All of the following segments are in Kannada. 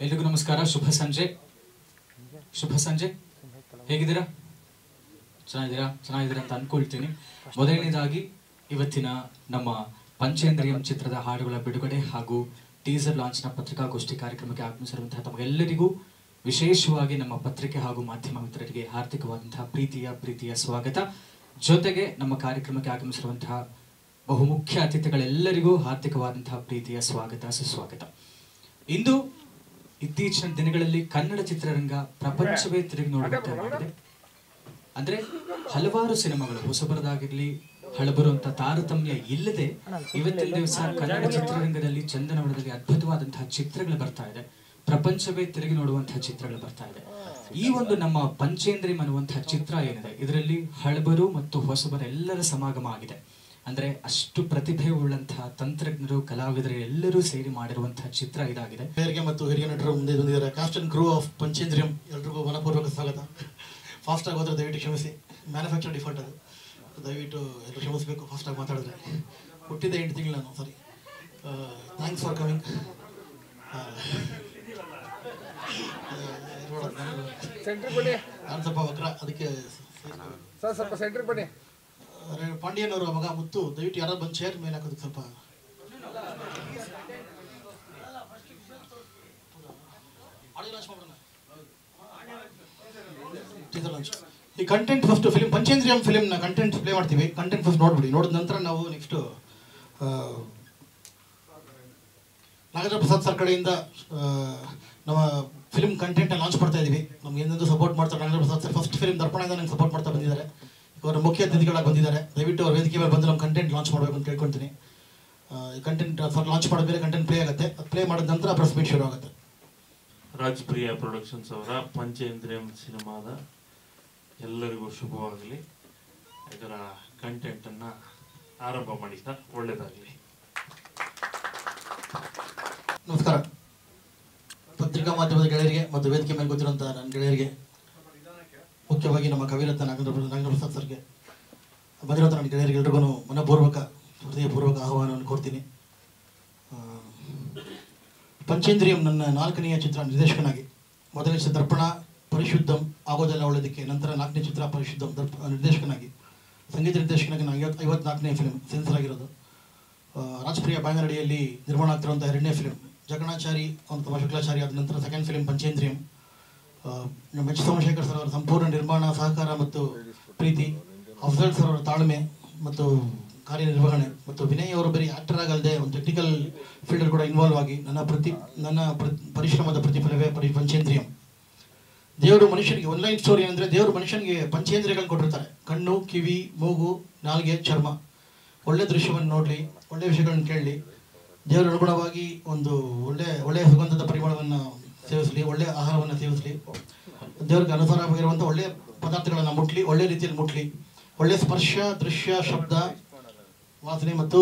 ಎಲ್ರಿಗೂ ನಮಸ್ಕಾರ ಶುಭ ಸಂಜೆ ಶುಭ ಸಂಜೆ ಹೇಗಿದ್ದೀರಾ ಚೆನ್ನಾಗಿದ್ದೀರಾ ಚೆನ್ನಾಗಿದ್ದೀರಾ ಅಂತ ಅನ್ಕೊಳ್ತೀನಿ ಮೊದಲನೇದಾಗಿ ಇವತ್ತಿನ ನಮ್ಮ ಪಂಚೇಂದ್ರಿಯಂ ಚಿತ್ರದ ಹಾಡುಗಳ ಬಿಡುಗಡೆ ಹಾಗೂ ಟೀಸರ್ ಲಾಂಚ್ನ ಪತ್ರಿಕಾಗೋಷ್ಠಿ ಕಾರ್ಯಕ್ರಮಕ್ಕೆ ಆಗಮಿಸಿರುವಂತಹ ತಮಗೆಲ್ಲರಿಗೂ ವಿಶೇಷವಾಗಿ ನಮ್ಮ ಪತ್ರಿಕೆ ಹಾಗೂ ಮಾಧ್ಯಮ ಮಿತ್ರರಿಗೆ ಹಾರ್ದಿಕವಾದಂತಹ ಪ್ರೀತಿಯ ಪ್ರೀತಿಯ ಸ್ವಾಗತ ಜೊತೆಗೆ ನಮ್ಮ ಕಾರ್ಯಕ್ರಮಕ್ಕೆ ಆಗಮಿಸಿರುವಂತಹ ಬಹುಮುಖ್ಯ ಅತಿಥಿಗಳೆಲ್ಲರಿಗೂ ಹಾರ್ದಿಕವಾದಂತಹ ಪ್ರೀತಿಯ ಸ್ವಾಗತ ಸುಸ್ವಾಗತ ಇಂದು ಇತ್ತೀಚಿನ ದಿನಗಳಲ್ಲಿ ಕನ್ನಡ ಚಿತ್ರರಂಗ ಪ್ರಪಂಚವೇ ತಿರುಗಿ ನೋಡುವಂತೆ ಮಾಡಿದೆ ಅಂದ್ರೆ ಹಲವಾರು ಸಿನಿಮಾಗಳು ಹೊಸಬರದಾಗಿರ್ಲಿ ಹಳಬರು ಅಂತ ತಾರತಮ್ಯ ಇಲ್ಲದೆ ಇವತ್ತಿನ ದಿವಸ ಕನ್ನಡ ಚಿತ್ರರಂಗದಲ್ಲಿ ಚಂದನವನದಲ್ಲಿ ಅದ್ಭುತವಾದಂತಹ ಚಿತ್ರಗಳು ಬರ್ತಾ ಇದೆ ಪ್ರಪಂಚವೇ ತಿರುಗಿ ನೋಡುವಂತಹ ಚಿತ್ರಗಳು ಬರ್ತಾ ಇದೆ ಈ ಒಂದು ನಮ್ಮ ಪಂಚೇಂದ್ರಿಯಂ ಅನ್ನುವಂತಹ ಚಿತ್ರ ಏನಿದೆ ಇದರಲ್ಲಿ ಹಳಬರು ಮತ್ತು ಹೊಸಬರೆಲ್ಲರ ಸಮಾಗಮ ಆಗಿದೆ ಅಂದ್ರೆ ಅಷ್ಟು ಪ್ರತಿಭೆ ಉಳ್ಳಂತಹ ತಂತ್ರಜ್ಞರು ಕಲಾವಿದರು ಎಲ್ಲರೂ ಸೇರಿ ಮಾಡಿರುವಂತಹ ಚಿತ್ರ ಇದಾಗಿದೆ ಹಿರಿಯರಿಗೆ ಮತ್ತು ಹಿರಿಯ ನಟರು ಮುಂದೆ ಬಂದಿದ್ದಾರೆ cast and crew of Panchendriyam ಎಲ್ರಿಗೂ ಮನಪೂರ್ವಕ ಸ್ವಾಗತ ಫಾಸ್ಟಾಗಿ ಹೋದ್ರೆ ದಯವಿಟ್ಟು ಕ್ಷಮಿಸಿ ಮ್ಯಾನುಫ್ಯಾಕ್ಚರ್ ಡಿಫಾಲ್ಟ್ ಅದು ದಯವಿಟ್ಟು ಎಲ್ಲರೂ ಕ್ಷಮಿಸಬೇಕು ಫಾಸ್ಟಾಗಿ ಮಾತಾಡಿದ್ರೆ ಹುಟ್ಟಿದ ಎಂಟು ತಿಂಗಳು ನಾನು sorry thanks for coming centre ಬನ್ನಿ ನಾನು ಸ್ವಲ್ಪ ವಕ್ರ ಅದಕ್ಕೆ ಸರ್ ಸ್ವಲ್ಪ ಸೆಂಟ್ರ್ ಬನ್ನಿ ಅರೆ, ಪಾಂಡ್ಯನ್ ಅವರ ಮಗ ಮುತ್ತು ದಯವಿಟ್ಟು ಯಾರೋ ಬಂದು ಚೇರ್ ಮೇಲೆ ಹಾಕೋದಕ್ಕೆ ಸ್ವಲ್ಪ Audio launch ಮಾಡೋಣ. Teaser launch. ಈ ಕಂಟೆಂಟ್ ಫಸ್ಟ್ ಫಿಲ್ಮ್ ಪಂಚೇಂದ್ರಿಯಂ ಫಿಲ್ಮ್ನ ಕಂಟೆಂಟ್ ಪ್ಲೇ ಮಾಡ್ತೀವಿ ಕಂಟೆಂಟ್ ಫಸ್ಟ್ ನೋಡ್ಬಿಡಿ ನೋಡಿದ ನಂತರ ನಾವು ನೆಕ್ಸ್ಟ್ ನಾಗೇಂದ್ರ ಪ್ರಸಾದ್ ಸರ್ ಕಡೆಯಿಂದ ಆ, ನಮ್ಮ ಫಿಲ್ಮ್ ಕಂಟೆಂಟ್ ಲಾಂಚ್ ಮಾಡ್ತಾ ಇದೀವಿ ನಮ್ಗೆ ಏನೆಂದು ಸಪೋರ್ಟ್ ಮಾಡ್ತಾರೆ Nagendra Prasad sir first film ದರ್ಪಣದಿಂದ ನಂಗೆ ಸಪೋರ್ಟ್ ಮಾಡ್ತಾ ಬಂದಿದ್ದಾರೆ ಅವರ ಮುಖ್ಯ ಅತಿಥಿಗಳಾಗಿ ಬಂದಿದ್ದಾರೆ ದಯವಿಟ್ಟು ಅವ್ರ ವೇದಿಕೆ ಮೇಲೆ ಬಂದು ನಮ್ಮ ಕಂಟೆಂಟ್ ಲಾಂಚ್ ಮಾಡಬೇಕು ಅಂತ ಕೇಳ್ಕೊಳ್ತೀನಿ ಕಂಟೆಂಟ್ ಫರ್ ಲಾಂಚ್ ಮಾಡಿದ್ಮೇಲೆ ಕಂಟೆಂಟ್ ಪ್ಲೇ ಆಗುತ್ತೆ ಅದು ಪ್ಲೇ ಮಾಡಿದ ನಂತರ ಪ್ರೆಸ್ ಮೀಟ್ ಶುರು ಆಗುತ್ತೆ ರಾಜ್ಪ್ರಿಯ ಪ್ರೊಡಕ್ಷನ್ಸ್ ಅವರ ಪಂಚೇಂದ್ರಿಯಂ ಸಿನಿಮಾದ ಎಲ್ಲರಿಗೂ ಶುಭವಾಗಲಿ ಇದರ ಕಂಟೆಂಟನ್ನು ಆರಂಭ ಮಾಡಿದ ಒಳ್ಳೆಯದಾಗಲಿ ನಮಸ್ಕಾರ ಪತ್ರಿಕಾ ಮಾಧ್ಯಮದ ಗೆಳೆಯರಿಗೆ ಮತ್ತು ವೇದಿಕೆ ಮೇಲೆ ಗೊತ್ತಿರುವಂತಹ ನನ್ನ ಗೆಳೆಯರಿಗೆ ಮುಖ್ಯವಾಗಿ ನಮ್ಮ ಕವಿರತ್ನ ನಾಗೇಂದ್ರ ನಾಗೇಂದ್ರ ಪ್ರಸಾದ್ ಸರ್ಗೆ ಬಂದಿರುವಂಥ ನನ್ನ ಗೆಳೆಯರಿಗೆ ಎಲ್ರಿಗೂ ಮನಪೂರ್ವಕ ಹೃದಯಪೂರ್ವಕ ಆಹ್ವಾನವನ್ನು ಕೊಡ್ತೀನಿ ಆ, ಪಂಚೇಂದ್ರಿಯಂ ನನ್ನ ನಾಲ್ಕನೆಯ ಚಿತ್ರ ನಿರ್ದೇಶಕನಾಗಿ ಮೊದಲನೇ ಚಿತ್ರ ದರ್ಪಣ ಪರಿಶುದ್ಧಂ ಆಗೋದೆಲ್ಲ ಒಳ್ಳೆದಕ್ಕೆ ನಂತರ ನಾಲ್ಕನೇ ಚಿತ್ರ ಪರಿಶುದ್ಧಂ ದರ್ಪ ನಿರ್ದೇಶಕನಾಗಿ ಸಂಗೀತ ನಿರ್ದೇಶಕನಾಗಿ ನಾನು ಐವತ್ತು ಐವತ್ನಾಲ್ಕನೇ ಫಿಲ್ಮ್ ಸೆನ್ಸರ್ ಆಗಿರೋದು ಆ, ರಾಜಪ್ರಿಯ ಬ್ಯಾಂಗರಡಿಯಲ್ಲಿ ನಿರ್ಮಾಣ ಆಗ್ತಿರುವಂಥ ಎರಡನೇ ಫಿಲ್ಮ್ ಜಗಣಾಚಾರಿ ಅವನು ತಮ್ಮ ಶುಕ್ಲಾಚಾರಿ ಆದ ನಂತರ ಸೆಕೆಂಡ್ ಫಿಲ್ಮ್ ಪಂಚೇಂದ್ರಿಯಂ ಆ, ನಮ್ಮ ಎಚ್ ಸೋಮಶೇಖರ್ ಸರ್ ಅವರ ಸಂಪೂರ್ಣ ನಿರ್ಮಾಣ ಸಹಕಾರ ಮತ್ತು ಪ್ರೀತಿ ಅಫ್ಜಲ್ ಸರ್ ಅವರ ತಾಳ್ಮೆ ಮತ್ತು ಕಾರ್ಯನಿರ್ವಹಣೆ ಮತ್ತು ವಿನಯ್ ಅವರು ಬರೀ ಆಕ್ಟರ್ ಆಗಲ್ಲದೆ ಒಂದು ಟೆಕ್ನಿಕಲ್ ಫೀಲ್ಡರ್ ಕೂಡ ಇನ್ವಾಲ್ವ್ ಆಗಿ ನನ್ನ ಪ್ರತಿ ನನ್ನ ಪ್ರ- ಪರಿಶ್ರಮದ ಪ್ರತಿಫಲವೇ ಪರಿ ಪಂಚೇಂದ್ರಿಯಂ ದೇವರು ಮನುಷ್ಯನಿಗೆ ಒನ್ಲೈನ್ ಸ್ಟೋರಿ ಅಂದರೆ ದೇವರು ಮನುಷ್ಯನಿಗೆ ಪಂಚೇಂದ್ರಿಯಗಳನ್ನು ಕೊಟ್ಟಿರ್ತಾರೆ ಕಣ್ಣು ಕಿವಿ ಮೂಗು ನಾಲಿಗೆ ಚರ್ಮ ಒಳ್ಳೆ ದೃಶ್ಯವನ್ನು ನೋಡಲಿ ಒಳ್ಳೆ ವಿಷಯಗಳನ್ನು ಕೇಳಲಿ ದೇವರ ಅನುಗುಣವಾಗಿ ಒಂದು ಒಳ್ಳೆ ಒಳ್ಳೆಯ ಸುಗಂಧದ ಪರಿಮಳವನ್ನು ಸೇವಿಸಲಿ ಒಳ್ಳೆ ಆಹಾರವನ್ನು ಸೇವಿಸಲಿ ದೇವರಿಗೆ ಅನುಸಾರವಾಗಿರುವಂಥ ಒಳ್ಳೆಯ ಪದಾರ್ಥಗಳನ್ನು ಮುಟ್ಲಿ ಒಳ್ಳೆ ರೀತಿಯಲ್ಲಿ ಮುಟ್ಲಿ ಒಳ್ಳೆ ಸ್ಪರ್ಶ ದೃಶ್ಯ ಶಬ್ದ ವಾಸನೆ ಮತ್ತು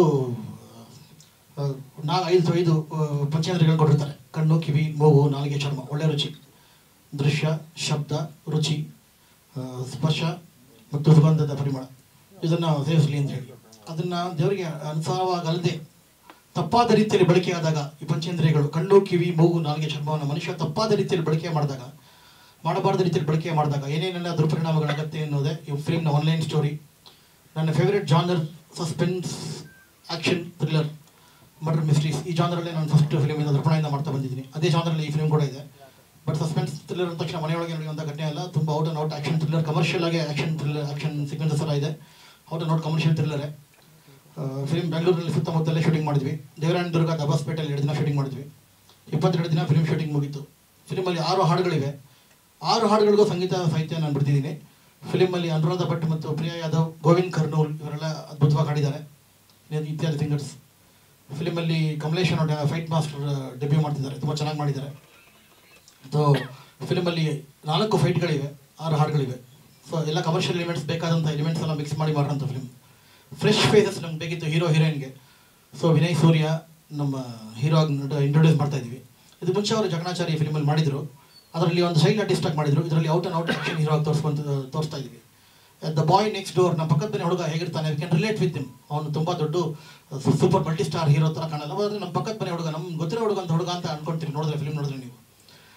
ಆ, ನಾ ಐದು ಐದು ಆ, ಪಂಚೇಂದ್ರಿಯಗಳನ್ನು ಕೊಟ್ಟಿರ್ತಾರೆ ಕಣ್ಣು ಕಿವಿ ಮೂಗು ನಾಲಿಗೆ ಚರ್ಮ ಒಳ್ಳೆ ರುಚಿ ದೃಶ್ಯ ಶಬ್ದ ರುಚಿ ಆ, ಸ್ಪರ್ಶ ಮತ್ತು ಸುಗಂಧದ ಪರಿಮಳ ಇದನ್ನು ಸೇವಿಸಲಿ ಅಂತ ಹೇಳಿ ಅದನ್ನು ದೇವರಿಗೆ ಅನುಸಾರವಾಗಲ್ಲದೆ ತಪ್ಪಾದ ರೀತಿಯಲ್ಲಿ ಬಳಕೆಯಾದಾಗ ಈ ಪಂಚೇಂದ್ರಿಯಗಳು ಕಣ್ಣು ಕಿವಿ ಮೂಗು ನಾಲಿಗೆ ಚರ್ಮವನ್ನು ಮನುಷ್ಯ ತಪ್ಪಾದ ರೀತಿಯಲ್ಲಿ ಬಳಕೆ ಮಾಡಿದಾಗ ಮಾಡಬಾರ್ದ ರೀತಿಯಲ್ಲಿ ಬಳಕೆ ಮಾಡಿದಾಗ ಏನೇನೆಲ್ಲ ದುರ್ಪರಿಣಾಮಗಳಾಗತ್ತೆ ಅನ್ನೋದೇ ಈ ಫಿಲ್ಮ್ನ ಆನ್ಲೈನ್ ಸ್ಟೋರಿ ನನ್ನ favourite genre suspense action thriller murder mysteries ಈ ಜಾನರಲ್ಲಿ ನಾನು ಫಸ್ಟ್ ಫಿಲ್ಮಿಂದ ದರ್ಪಣದಿಂದ ಮಾಡ್ತಾ ಬಂದಿದ್ದೀನಿ ಅದೇ ಜಾನರಲ್ಲಿ ಈ ಫಿಲ್ಮ್ ಕೂಡ ಇದೆ ಬಟ್ ಸಸ್ಪೆನ್ಸ್ ಥ್ರಿಲ್ಲರ್ ಅಂದ ತಕ್ಷಣ ಮನೆಯೊಳಗೆ ನಡೆಯುವಂಥ ಘಟನೆ ಅಲ್ಲ ತುಂಬ out and out action thriller commercial ಆಗಿ ಆಕ್ಷನ್ ಥ್ರಿಲ್ಲರ್ ಆಕ್ಷನ್ ಸೀಕ್ವೆನ್ಸಸ್ ಎಲ್ಲ ಇದೆ ಔಟ್ ಅಂಡ್ ಔಟ್ ಕಮರ್ಷಿಯಲ್ ಥ್ರಿಲ್ಲರೇ ಫಿಲ್ಮ್ ಬೆಂಗಳೂರಲ್ಲಿ ಸುತ್ತಮುತ್ತಲೇ ಶೂಟಿಂಗ್ ಮಾಡಿದ್ವಿ ದೇವರಾಯಣ ದುರ್ಗ ದಬಾಸ್ಪೇಟೆಯಲ್ಲಿ ಎರಡು ದಿನ ಶೂಟಿಂಗ್ ಮಾಡಿದ್ವಿ ಇಪ್ಪತ್ತೆರಡು ದಿನ ಫಿಲ್ಮ್ ಶೂಟಿಂಗ್ ಮುಗೀತು ಫಿಲ್ಮಲ್ಲಿ ಆರು ಹಾಡುಗಳಿವೆ ಆರು ಹಾಡುಗಳಿಗೂ ಸಂಗೀತ ಸಾಹಿತ್ಯ ನಾನು ಬಿಡ್ತಿದ್ದೀನಿ ಫಿಲ್ಮಲ್ಲಿ ಅನುರಾಧ ಭಟ್ ಮತ್ತು ಪ್ರಿಯಾ ಯಾದವ್ ಗೋವಿಂದ್ ಕರ್ನೂಲ್ ಇವರೆಲ್ಲ ಅದ್ಭುತವಾಗಿ ಹಾಡಿದ್ದಾರೆ ಇನ್ನು ಇತ್ಯಾದಿ ಸಿಂಗರ್ಸ್ ಫಿಲ್ಮಲ್ಲಿ ಕಮಲೇಶ್ ಅನ್ನೋ ಫೈಟ್ ಮಾಸ್ಟರ್ ಡೆಬ್ಯೂ ಮಾಡ್ತಿದ್ದಾರೆ ತುಂಬ ಚೆನ್ನಾಗಿ ಮಾಡಿದ್ದಾರೆ ಸೊ ಫಿಲ್ಮಲ್ಲಿ ನಾಲ್ಕು ಫೈಟ್ಗಳಿವೆ ಆರು ಹಾಡುಗಳಿವೆ ಸೊ ಎಲ್ಲ ಕಮರ್ಷಿಯಲ್ ಎಲಿಮೆಂಟ್ಸ್ ಬೇಕಾದಂಥ ಎಲಿಮೆಂಟ್ಸ್ ಎಲ್ಲ ಮಿಕ್ಸ್ ಮಾಡಿ ಮಾಡಿರೋಂಥ ಫಿಲ್ಮ್ ಫ್ರೆಶ್ ಫೇಸಸ್ ನಮ್ಗೆ ಬೇಕಿತ್ತು ಹೀರೋ ಹೀರೋಯಿನ್ಗೆ ಸೊ ವಿನಯ್ ಸೂರ್ಯ ನಮ್ಮ ಹೀರೋ ಆಗಿ ಇಂಟ್ರೊಡ್ಯೂಸ್ ಮಾಡ್ತಾ ಇದ್ವಿ ಇದು ಮುಂಚೆ ಅವರು ಜಗಣಾಚಾರಿ ಫಿಲ್ಮಲ್ಲಿ ಮಾಡಿದ್ರು ಅದರಲ್ಲಿ ಒಂದು ಸೈಡ್ ಆರ್ಟಿಸ್ಟ್ ಆಗಿ ಮಾಡಿದ್ರು ಇದರಲ್ಲಿ out and out action hero ಆಗಿ ತೋರಿಸ್ಕೊಂತ ತೋರಿಸ್ತಾ ಇದ್ವಿ ದ ಬಾಯ್ ನೆಕ್ಸ್ಟ್ ಡೋರ್ ನಮ್ಮ ಪಕ್ಕದ ಮನೆ ಹುಡುಗ ಹೇಗಿರ್ತಾನೆ we can relate with him ಅವನು ತುಂಬ ದೊಡ್ಡ ಸೂಪರ್ ಮಲ್ಟಿ ಸ್ಟಾರ್ ಹೀರೋ ಥರ ಕಾಣಲ್ಲ ಆದರೆ ನಮ್ಮ ಪಕ್ಕದ ಮನೆ ಹುಡುಗ ನಮ್ಗೆ ಗೊತ್ತಿರೋ ಹುಡುಗ ಅಂತ ಹುಡುಗ ಅಂತ ಅನ್ಕೊಂತೀರಿ ನೋಡಿದ್ರೆ ಫಿಲ್ಮ್ ನೋಡಿದ್ರೆ ನೀವು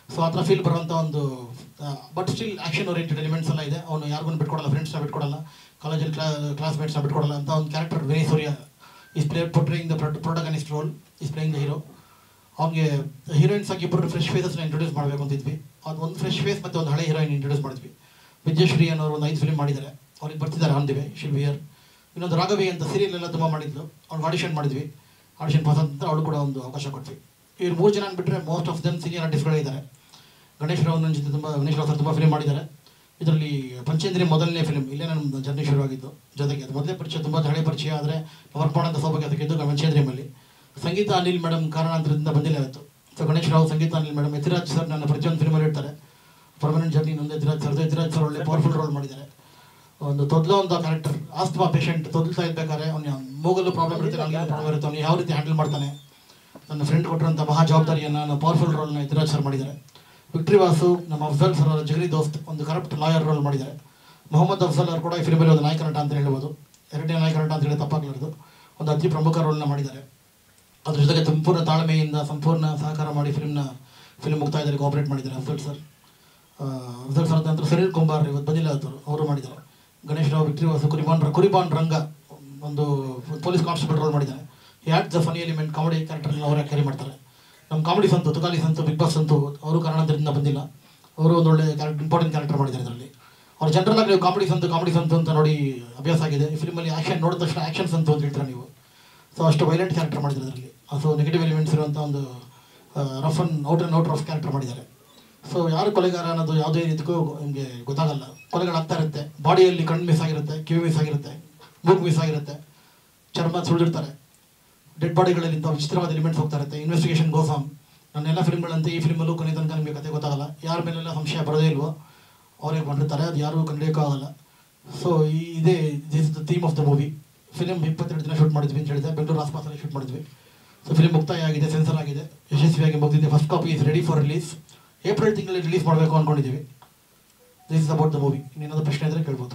ಸೊ ಆ ಥರ ಫೀಲ್ ಬರುವಂಥ ಒಂದು but still action oriented elements ಎಲ್ಲ ಇದೆ ಅವನು ಯಾರಿಗೂ ಬಿಟ್ಕೊಡಲ್ಲ ಫ್ರೆಂಡ್ಸ್ನ ಬಿಟ್ಕೊಡಲ್ಲ ಕಾಲೇಜಲ್ಲಿ ಕ್ಲಾ ಕ್ಲಾಸ್ಮೇಟ್ಸ್ನ ಬಿಟ್ಕೊಡಲ್ಲ ಅಂತ ಒಂದು character very Surya is play portraying the protagonist role is playing the hero ಅವ್ನಿಗೆ ಹೀರೋಯಿನ್ಸ್ ಆಗಿ ಇಬ್ಬರು ಫ್ರೆಶ್ ಫೇಸಸ್ನ ಇಂಟ್ರೊಡ್ಯೂಸ್ ಮಾಡಬೇಕು ಅಂತಿದ್ವಿ ಅದು ಒಂದು ಫ್ರೆಶ್ ಫೇಸ್ ಮತ್ತು ಒಂದು ಹಳೆ ಹೀರೋಯಿನ್ ಇಂಟ್ರೊಡ್ಯೂಸ್ ಮಾಡಿದ್ವಿ ವಿಜಯಶ್ರೀ ಅನ್ನೋರು ಒಂದು ಐದು ಫಿಲ್ಮ್ ಮಾಡಿದ್ದಾರೆ ಅವ್ರಿಗೆ ಬರ್ತಿದ್ದಾರೆ ಆನ್ ದಿವೆ ಶಿಲ್ ವಿಯರ್ ಇನ್ನೊಂದು ರಾಘವಿ ಅಂತ ಸೀರಿಯಲ್ ಎಲ್ಲ ತುಂಬ ಮಾಡಿದ್ಲು ಅವ್ನು ಆಡಿಷನ್ ಮಾಡಿದ್ವಿ ಆಡಿಷನ್ ಪಾಸ್ ಅಂತ ಅವಳು ಕೂಡ ಒಂದು ಅವಕಾಶ ಕೊಟ್ವಿ ಇವ್ರು ಮೂರು ಜನ ಬಿಟ್ಟರೆ ಮೋಸ್ಟ್ ಆಫ್ ದಮ್ ಸೀನಿಯರ್ ಆರ್ಟಿಸ್ಟ್ಗಳೇ ಇದ್ದಾರೆ ಗಣೇಶ್ ರಾವ್ ನನ್ನ ಜೊತೆ ತುಂಬ ಗಣೇಶ್ ರಾವ್ ಸರ್ ತುಂಬ ಫಿಲ್ಮ್ ಮಾಡಿದ್ದಾರೆ ಇದರಲ್ಲಿ ಪಂಚೇಂದ್ರಿ ಮೊದಲನೇ ಫಿಲ್ಮ್ ಇಲ್ಲೇ ನನ್ನ ಜರ್ನಿ ಶುರುವಾಗಿದ್ದು ಜೊತೆಗೆ ಅದು ಮೊದಲೇ ಪರಿಚಯ ತುಂಬ ಹಳೆ ಪರಿಚಯ ಆದರೆ ವರ್ಕ್ ಮಾಡೋಂಥ ಸೌಭಾಗ್ಯ ಅದಕ್ಕಿದ್ದು ಪಂಚೇಂದ್ರಿಯಮಲ್ಲಿ ಸಂಗೀತ ಅನಿಲ್ ಮೇಡಮ್ ಕಾರಣಾಂತರದಿಂದ ಬಂದಿಲ್ಲ ಇವತ್ತು so Ganesh Rao Sangeetha Anil madam Yathiraj sir ನನ್ನ ಪ್ರತಿಯೊಂದು ಫಿಲ್ಮಲ್ಲಿ ಇರ್ತಾರೆ ಪರ್ಮನೆಂಟ್ ಜರ್ನಿ ನೊಂದು ಯತಿರಾಜ್ ಸರ್ ಯತಿರಾಜ್ ಸರ್ ಒಳ್ಳೆ ಪವರ್ಫುಲ್ ರೋಲ್ ಮಾಡಿದ್ದಾರೆ ಒಂದು ತೊದಲ ಒಂದು ಕ್ಯಾರೆಕ್ಟರ್ ಆಸ್ತಮಾ ಪೇಷಂಟ್ ತೊದಲ್ತಾ ಇರ್ಬೇಕಾದ್ರೆ ಅವ್ನ ಮೂಗಲು ಪ್ರಾಬ್ಲಮ್ ಇರುತ್ತೆ ನನಗೆ ಪ್ರಾಬ್ಲಮ್ ಇರುತ್ತೆ ಅವ್ನು ಯಾವ ರೀತಿ ಹ್ಯಾಂಡಲ್ ಮಾಡ್ತಾನೆ ನನ್ನ ಫ್ರೆಂಡ್ ಕೊಟ್ಟಿರೋಂಥ ಮಹಾ ಜವಾಬ್ದಾರಿಯನ್ನು ನಾನು ಪವರ್ಫುಲ್ ರೋಲ್ನ ಯತಿರಾಜ್ ಸರ್ ಮಾಡಿದ್ದಾರೆ ವಿಕ್ಟ್ರಿ ವಾಸು ನಮ್ಮ ಅಫ್ಜಲ್ ಸರ್ ಅವರ ಜಗರಿ ದೋಸ್ತ್ ಒಂದು ಕರಪ್ಟ್ ಲಾಯರ್ ರೋಲ್ ಮಾಡಿದ್ದಾರೆ ಮೊಹಮ್ಮದ್ ಅಫ್ಜಲ್ ಅವರು ಕೂಡ ಈ ಫಿಲ್ಮಲ್ಲಿ ಒಂದು ನಾಯಕ ನಟ ಅಂತ ಹೇಳ್ಬೋದು ಎರಡನೇ ನಾಯಕ ನಟ ಅಂತ ಹೇಳಿ ತಪ್ಪಾಗಲಾರದು ಒಂದು ಅತಿ ಪ್ರಮುಖ ರೋಲ್ನ ಮಾಡಿದ್ದಾರೆ ಅದ್ರ ಜೊತೆಗೆ ಸಂಪೂರ್ಣ ತಾಳ್ಮೆಯಿಂದ ಸಂಪೂರ್ಣ ಸಹಕಾರ ಮಾಡಿ ಫಿಲ್ಮ್ನ ಫಿಲ್ಮ್ ಮುಕ್ತಾಯದಲ್ಲಿ ಕೋಆಪರೇಟ್ ಮಾಡಿದ್ದಾರೆ ಅಫ್ಜಲ್ ಸರ್ ಅಫ್ಜಲ್ ಸರ್ ನಂತರ ಸೆನಿಲ್ ಕುಂಬಾರ್ ಇವತ್ತು ಬಂದಿಲ್ಲ ಅವರು ಅವರು ಮಾಡಿದ್ದಾರೆ ಗಣೇಶ್ ರಾವ್ ವಿಕ್ಟ್ರಿ ವಾಸು ಕುರಿಬಾನ್ ಕುರಿಬಾನ್ ರಂಗ ಒಂದು ಪೊಲೀಸ್ ಕಾನ್ಸ್ಟೇಬಲ್ ರೋಲ್ ಮಾಡಿದ್ದಾರೆ hat the funny element comedy ಕ್ಯಾರೆಕ್ಟರ್ನ ಅವರೇ ಕ್ಯಾರಿ ಮಾಡ್ತಾರೆ ನಮ್ಮ comedy Santu Tukali Santu Bigg Boss Santu ಅವರು ಕಾರಣಾಂತರದಿಂದ ಬಂದಿಲ್ಲ ಅವರು ಒಂದು ಒಳ್ಳೆ ಕ್ಯಾರೆಕ್ಟರ್ ಇಂಪಾರ್ಟೆಂಟ್ ಕ್ಯಾರೆಕ್ಟರ್ ಮಾಡಿದ್ದಾರೆ ಇದರಲ್ಲಿ ಅವ್ರು ಜನರಲ್ ಆಗಿ ನೀವು ಕಾಮಿಡಿ ಸಂತು ಕಾಮಿಡಿ ಸಂತು ಅಂತ ನೋಡಿ ಅಭ್ಯಾಸ ಆಗಿದೆ ಈ ಫಿಲ್ಮಲ್ಲಿ ಆ್ಯಕ್ಷನ್ ನೋಡಿದ ತಕ್ಷಣ ಆ್ಯಕ್ಷನ್ ಸಂತು ಅಂತ ಹೇಳ್ತಾರೆ ನೀವು ಸೊ ಅಷ್ಟು ವೈಲೆಂಟ್ ಕ್ಯಾರೆಕ್ಟರ್ ಮಾಡಿದ್ದಾರೆ ಅದರಲ್ಲಿ ಸೊ ನೆಗೆಟಿವ್ ಎಲಿಮೆಂಟ್ಸ್ ಇರುವಂಥ ಒಂದು rough and out and out rough character ಮಾಡಿದ್ದಾರೆ ಸೊ ಯಾರು ಕೊಲೆಗಾರ ಅನ್ನೋದು ಯಾವುದೇ ರೀತಿಗೂ ನಿಮಗೆ ಗೊತ್ತಾಗಲ್ಲ ಕೊಲೆಗಳಾಗ್ತಾ ಇರುತ್ತೆ ಬಾಡಿಯಲ್ಲಿ ಕಣ್ಣು ಮಿಸ್ ಆಗಿರುತ್ತೆ ಕಿವಿ ಮಿಸ್ ಆಗಿರುತ್ತೆ ಮೂಗು ಮಿಸ್ ಆಗಿರುತ್ತೆ ಚರ್ಮ ಸುಳಿದಿರ್ತಾರೆ ಡೆಡ್ ಬಾಡಿಗಳಲ್ಲಿ ಇಂಥ ವಿಚಿತ್ರವಾದ ಎಲಿಮೆಂಟ್ಸ್ ಹೋಗ್ತಾ ಇರುತ್ತೆ ಇನ್ವೆಸ್ಟಿಗೇಷನ್ ಗೋಫಾಮ್ ನನ್ನ ಎಲ್ಲ ಫಿಲ್ಮ್ಗಳಂತೆ ಈ ಫಿಲ್ಮಲ್ಲೂ ಕೊನೆ ತನಕ ನಿಮಗೆ ಕತೆ ಗೊತ್ತಾಗಲ್ಲ ಯಾರ ಮೇಲೆಲ್ಲ ಸಂಶಯ ಬರೋದೇ ಇಲ್ವೋ ಅವರೇ ಮಾಡಿರ್ತಾರೆ ಅದು ಯಾರೂ ಕಂಡಿಡಿಯೋಕ್ಕಾಗಲ್ಲ ಸೊ ಈ ಇದೇ this the theme of the movie film ಇಪ್ಪತ್ತೆರಡು ದಿನ ಶೂಟ್ ಮಾಡಿದ್ವಿ ಅಂತ ಹೇಳಿದೆ ಬೆಂಗಳೂರು ಆಸ್ಪಾಸಲ್ಲಿ ಶೂಟ್ ಮಾಡಿದ್ವಿ ಸೊ ಫಿಲ್ಮ್ ಮುಕ್ತಾಯ ಆಗಿದೆ ಸೆನ್ಸರ್ ಆಗಿದೆ ಯಶಸ್ವಿಯಾಗಿ ಮುಗಿದಿದೆ first copy is ready for release April ತಿಂಗಳಲ್ಲಿ ರಿಲೀಸ್ ಮಾಡಬೇಕು ಅಂದ್ಕೊಂಡಿದ್ದೀವಿ this is about the movie ಇನ್ನೇನಾದ್ರು ಪ್ರಶ್ನೆ ಇದ್ದರೆ ಕೇಳ್ಬೋದು